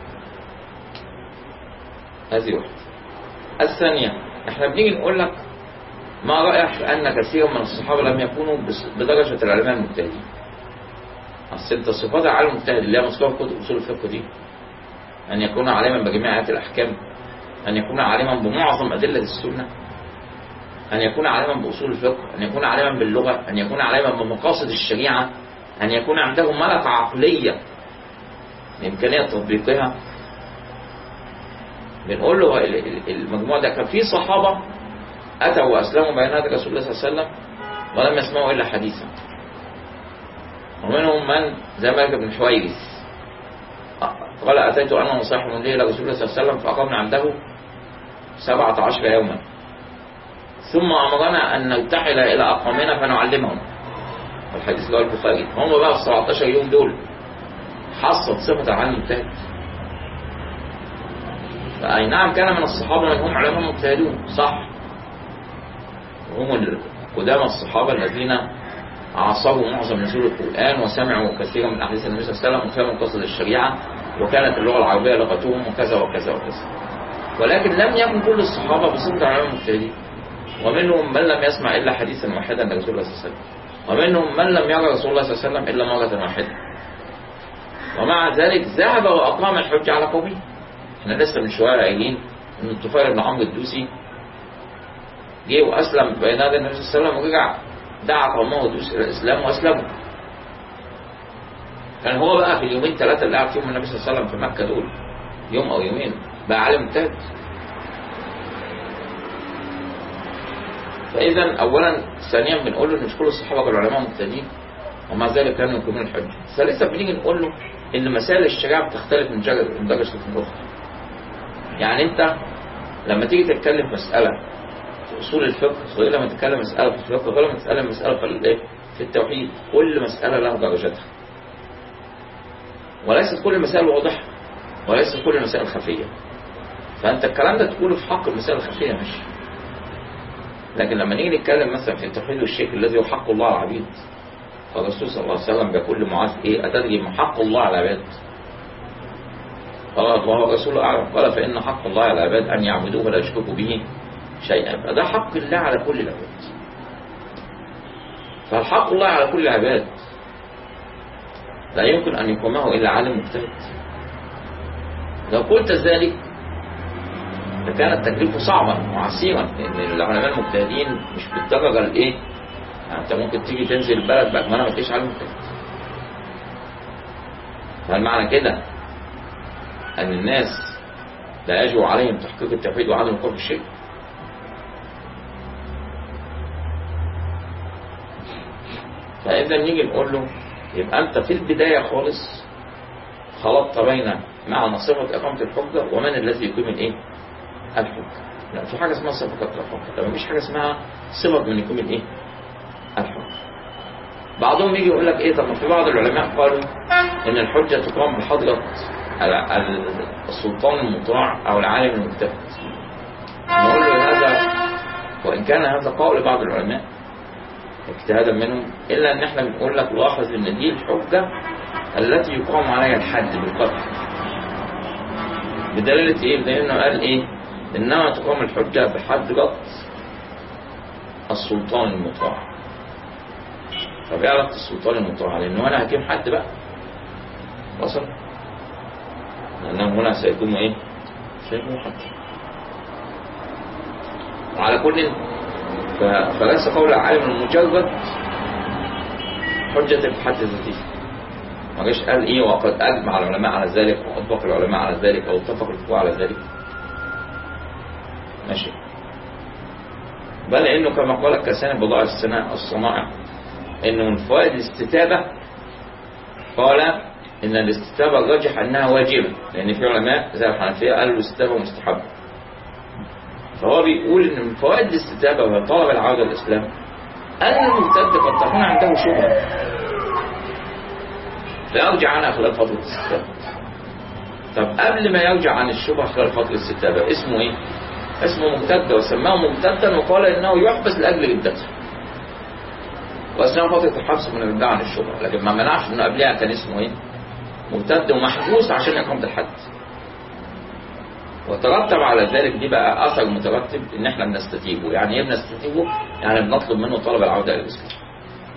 هذه واحده الثانية احنا بنيجي نقول لك ما رأيك في أن كثيرا من الصحابة لم يكونوا بدرجة العلماء المجتهدين أصل أنت صفات العالم المجتهد اللي هي مذكورة في كتب أصول الفقه دي أن يكون عالما بجميع آيات الأحكام أن يكون عالما بمعظم أدلة السنة أن يكون عالما بأصول الفقه أن يكون عالما باللغة أن يكون عالما بمقاصد الشريعة أن يكون عنده ملكة عقلية لإمكانية تطبيقها بنقول له المجموع ده كان في صحابة أتوا وأسلموا بين يدي رسول الله صلى الله عليه وسلم ولم يسمعوا إلا حديثا ومنهم من زي مالك بن حويرث قال أتيت أنا وصاحب لي إلى رسول الله صلى الله عليه وسلم فأقمنا عنده سبعة عشر يوما ثم أمرنا أن نرتحل إلى أقوامنا فنعلمهم الحديث اللي هو البخاري هم بقى في 17 يوم دول حصلت صفة العالم المجتهد فأي نعم كان من الصحابة من هم علماء مجتهدون صح وهم قدام الصحابة الذين عاصروا معظم نزول القرآن وسمعوا كثيرا من أحاديث النبي صلى الله عليه وسلم وفهموا قصد الشريعة وكانت اللغة العربية لغتهم وكذا وكذا وكذا ولكن لم يكن كل الصحابة بصفة علماء مجتهدين ومنهم من لم يسمع إلا حديثا واحدا لرسول الله صلى الله عليه وسلم ومنهم من لم يرى رسول الله صلى الله عليه وسلم إلا مرة واحدة ومع ذلك ذهب وأقام الحج على قومه احنا لسه من شوية قايلين ان الطفيل بن عمرو الدوسي جه واسلم بين يدي النبي صلى الله عليه وسلم ورجع دعا قومه الدوس الى الاسلام واسلموا كان هو بقى في اليومين ثلاثة اللي قعد فيهم النبي صلى الله عليه وسلم في مكة دول يوم او يومين بقى عالم مجتهد فاذا اولا ثانيا بنقول له ان مش كل الصحابه كانوا علماء مجتهدين ومع ذلك كانوا يقيمون الحج ثالثا بنيجي نقول له ان مسائل الشريعه بتختلف من درجه من درجه لاخرى يعني انت لما تيجي تتكلم في مسألة في أصول الفقه غير لما تتكلم مسألة في الفقه غير لما تتكلم مسألة في الايه في التوحيد كل مسألة لها درجتها وليست كل المسائل واضحة وليست كل المسائل خفية فأنت الكلام ده تقوله في حق المسائل الخفية مش لكن لما نيجي نتكلم مثلا في التوحيد والشرك الذي هو حق الله على العبيد فالرسول صلى الله عليه وسلم بيقول لمعاذ ايه أتدري ما حق الله على العباد قال الله ورسوله أعلم قال فإن حق الله على العباد أن يعبدوه ولا يشركوا به شيئا فده حق الله على كل العباد فالحق الله على كل العباد لا يمكن أن يقومه إلا عالم مجتهد لو قلت ذلك لكان التكليف صعبا وعسيرا لأن العلماء المجتهدين مش بالدرجة الإيه يعني أنت ممكن تيجي تنزل البلد بقى ما أنا ما تلاقيش عالم مجتهد فالمعنى كده أن الناس لا يجب عليهم تحقيق التوحيد وعدم القرب الشرك فإذا نيجي نقول له يبقى أنت في البداية خالص خلطت بين معنى صفة إقامة الحجة ومن الذي يقيم الإيه؟ الحجة لا في حاجة اسمها صفة الحجة طب مفيش حاجة اسمها صفة من يقيم الإيه؟ الحجة بعضهم يجي يقول لك إيه طب ما في بعض العلماء قالوا إن الحجة تقام بحضرة السلطان المطاع أو العالم المجتهد نقول له هذا وإن كان هذا قول بعض العلماء اجتهادا منهم إلا أن احنا بنقول لك لاحظ أن دي الحجة التي يقام عليها الحد بالقتل بدلالة إيه؟ بدلالة أنه قال إيه؟ إنما تقام الحجة بحد رد السلطان المطاع طب ايه علاقة السلطان المطاع؟ لأنه أنا هجيب حد بقى وصل؟ لأنهم هنا سيكونوا إيه؟ سيكونوا حد وعلى كل ف- فليس قول العالم المجرد حجة في حد ذاته ما جاش قال ايه وقد اجمع العلماء على ذلك واطبق العلماء على ذلك او اتفق الفقهاء على ذلك ماشي بل انه كما قال الكساني بضاع السناء الصنائع انه من فوائد الاستتابة قال ان الاستتابة الراجح انها واجبة لان في علماء زي الحنفية قالوا الاستتابة مستحبة فهو بيقول ان من فوائد الاستتابة وهي طلب العودة للاسلام ان المرتد قد تكون عنده شبهة فيرجع عنها خلال فترة الاستتابة طب قبل ما يرجع عن الشبهة خلال فترة الاستتابة اسمه ايه؟ اسمه مرتد وسماه مرتدا وقال انه يحبس لاجل ردته واثناء فترة الحبس كنا بنرجع عن الشبهة لكن ما منعش انه قبلها كان اسمه ايه؟ مرتد ومحبوس عشان إقامة الحد وترتب على ذلك دي بقى اثر مترتب ان احنا بنستتيبه يعني ايه بنستتيبه؟ يعني بنطلب منه طلب العودة الى الاسلام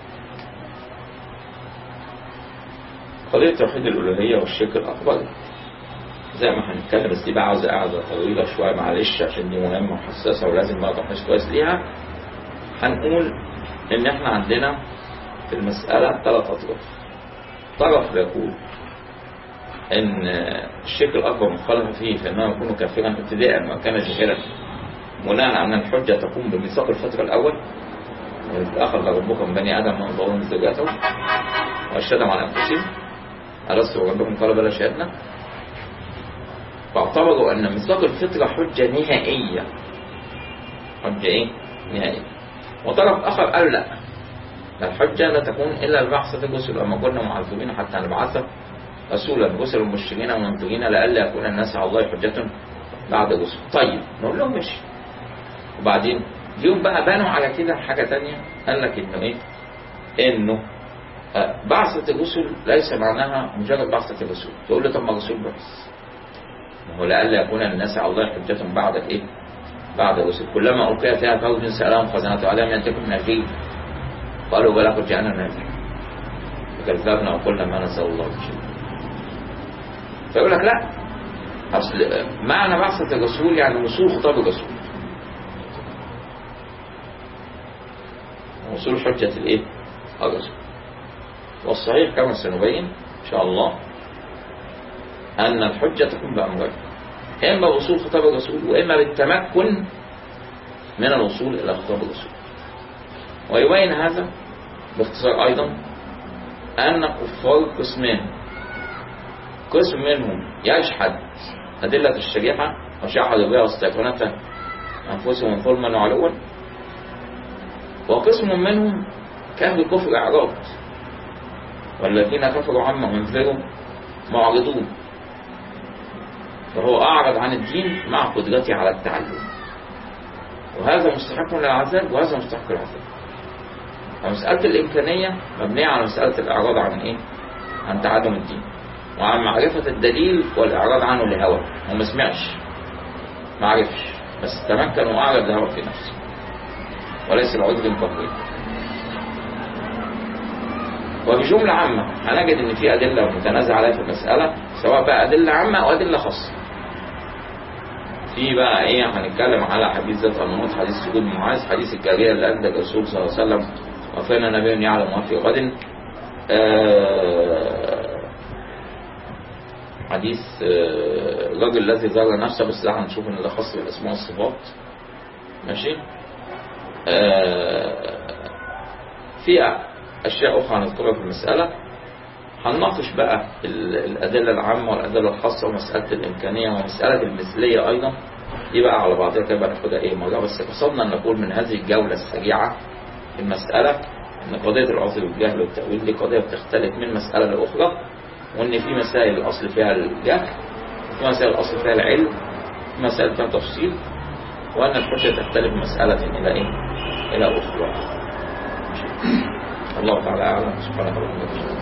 قضية توحيد الألوهية والشرك الأكبر زي ما هنتكلم بس دي بقى عاوزة قعدة طويلة شوية معلش عشان دي مهمة وحساسة ولازم ما نروحش كويس ليها هنقول إن إحنا عندنا في المسألة ثلاث أطراف طرف يقول إن الشرك الأكبر مخالف فيه فإنه يكون كافرا ابتداء ما كان جاهلا بناء على أن الحجة تقوم بميثاق الفترة الأول أخذ ربكم بني آدم من ظلم زوجاته وأشهدهم على أنفسهم ألست بربكم قالوا بلى شهدنا فاعتبروا أن ميثاق الفطرة حجة نهائية حجة إيه؟ نهائية وطرف آخر قال لا لا الحجة لا تكون إلا ببعثة الرسل وما كنا معذبين حتى نبعث رسولا رسل مبشرين ومنذرين لئلا يكون الناس على الله حجة بعد الرسل طيب نقول لهم ماشي وبعدين اليوم بقى بانوا على كده حاجة تانية قال لك إنه إيه؟ إنه آه، بعثة الرسل ليس معناها مجرد بعثة الرسول تقول له طب ما الرسول بس ما هو لئلا يكون الناس على الله حجة بعد الايه؟ بعد الرسل كلما ألقي فيها فوج سألهم خزنته ألم يأتكم نذير قالوا بلى قد جاءنا نذير فكذبنا وقلنا ما نزل الله من شيء فيقول لك لا أصل آه، معنى بعثة الرسول يعني وصول خطاب الرسول وصول حجة الايه؟ الرسول والصحيح كما سنبين إن شاء الله أن الحجة تكون بأمرين إما وصول خطاب الرسول وإما بالتمكن من الوصول إلى خطاب الرسول ويبين هذا باختصار أيضا أن كفار قسمان قسم منهم يجحد أدلة الشريعة وشحدوا بها واستيقنتها أنفسهم ظلما وعلوا وقسم منهم كان بكفر إعراض والذين كفروا عما انذروا معرضون فهو أعرض عن الدين مع قدرته على التعلم وهذا مستحق للعذاب وهذا مستحق للعذاب فمسألة الإمكانية مبنية على مسألة الإعراض عن إيه؟ عن تعلم الدين وعن معرفة الدليل والإعراض عنه لهوى هو ما سمعش ما عرفش بس تمكن وأعرض لهوى في نفسه وليس العذر الفقري وبجملة عامة هنجد ان في ادلة متنازع عليها في المسألة سواء بقى ادلة عامة او ادلة خاصة في بقى ايه هنتكلم على حديث ذات الموت حديث سجود معاذ حديث الجارية اللي عند الرسول صلى الله عليه وسلم وفينا نبي يعلم ما في غد آه حديث آه الرجل الذي زار نفسه بس ده هنشوف ان ده خاص بالاسماء والصفات ماشي آه في أشياء أخرى هنذكرها في المسألة هنناقش بقى ال- الأدلة العامة والأدلة الخاصة ومسألة الإمكانية ومسألة المثلية أيضا دي بقى على بعضها كده بقى ناخدها إيه مرة بس قصدنا أن نقول من هذه الجولة السريعة في المسألة أن قضية العذر والجهل والتأويل دي قضية بتختلف من مسألة لأخرى وأن في مسائل الأصل فيها الجهل وفي مسائل الأصل فيها العلم وفي مسائل فيها تفصيل وأن الحجة تختلف من مسألة إلى إيه؟ إلى أخرى ماشي. الله تعالى أعلم سبحانك اللهم وبحمدك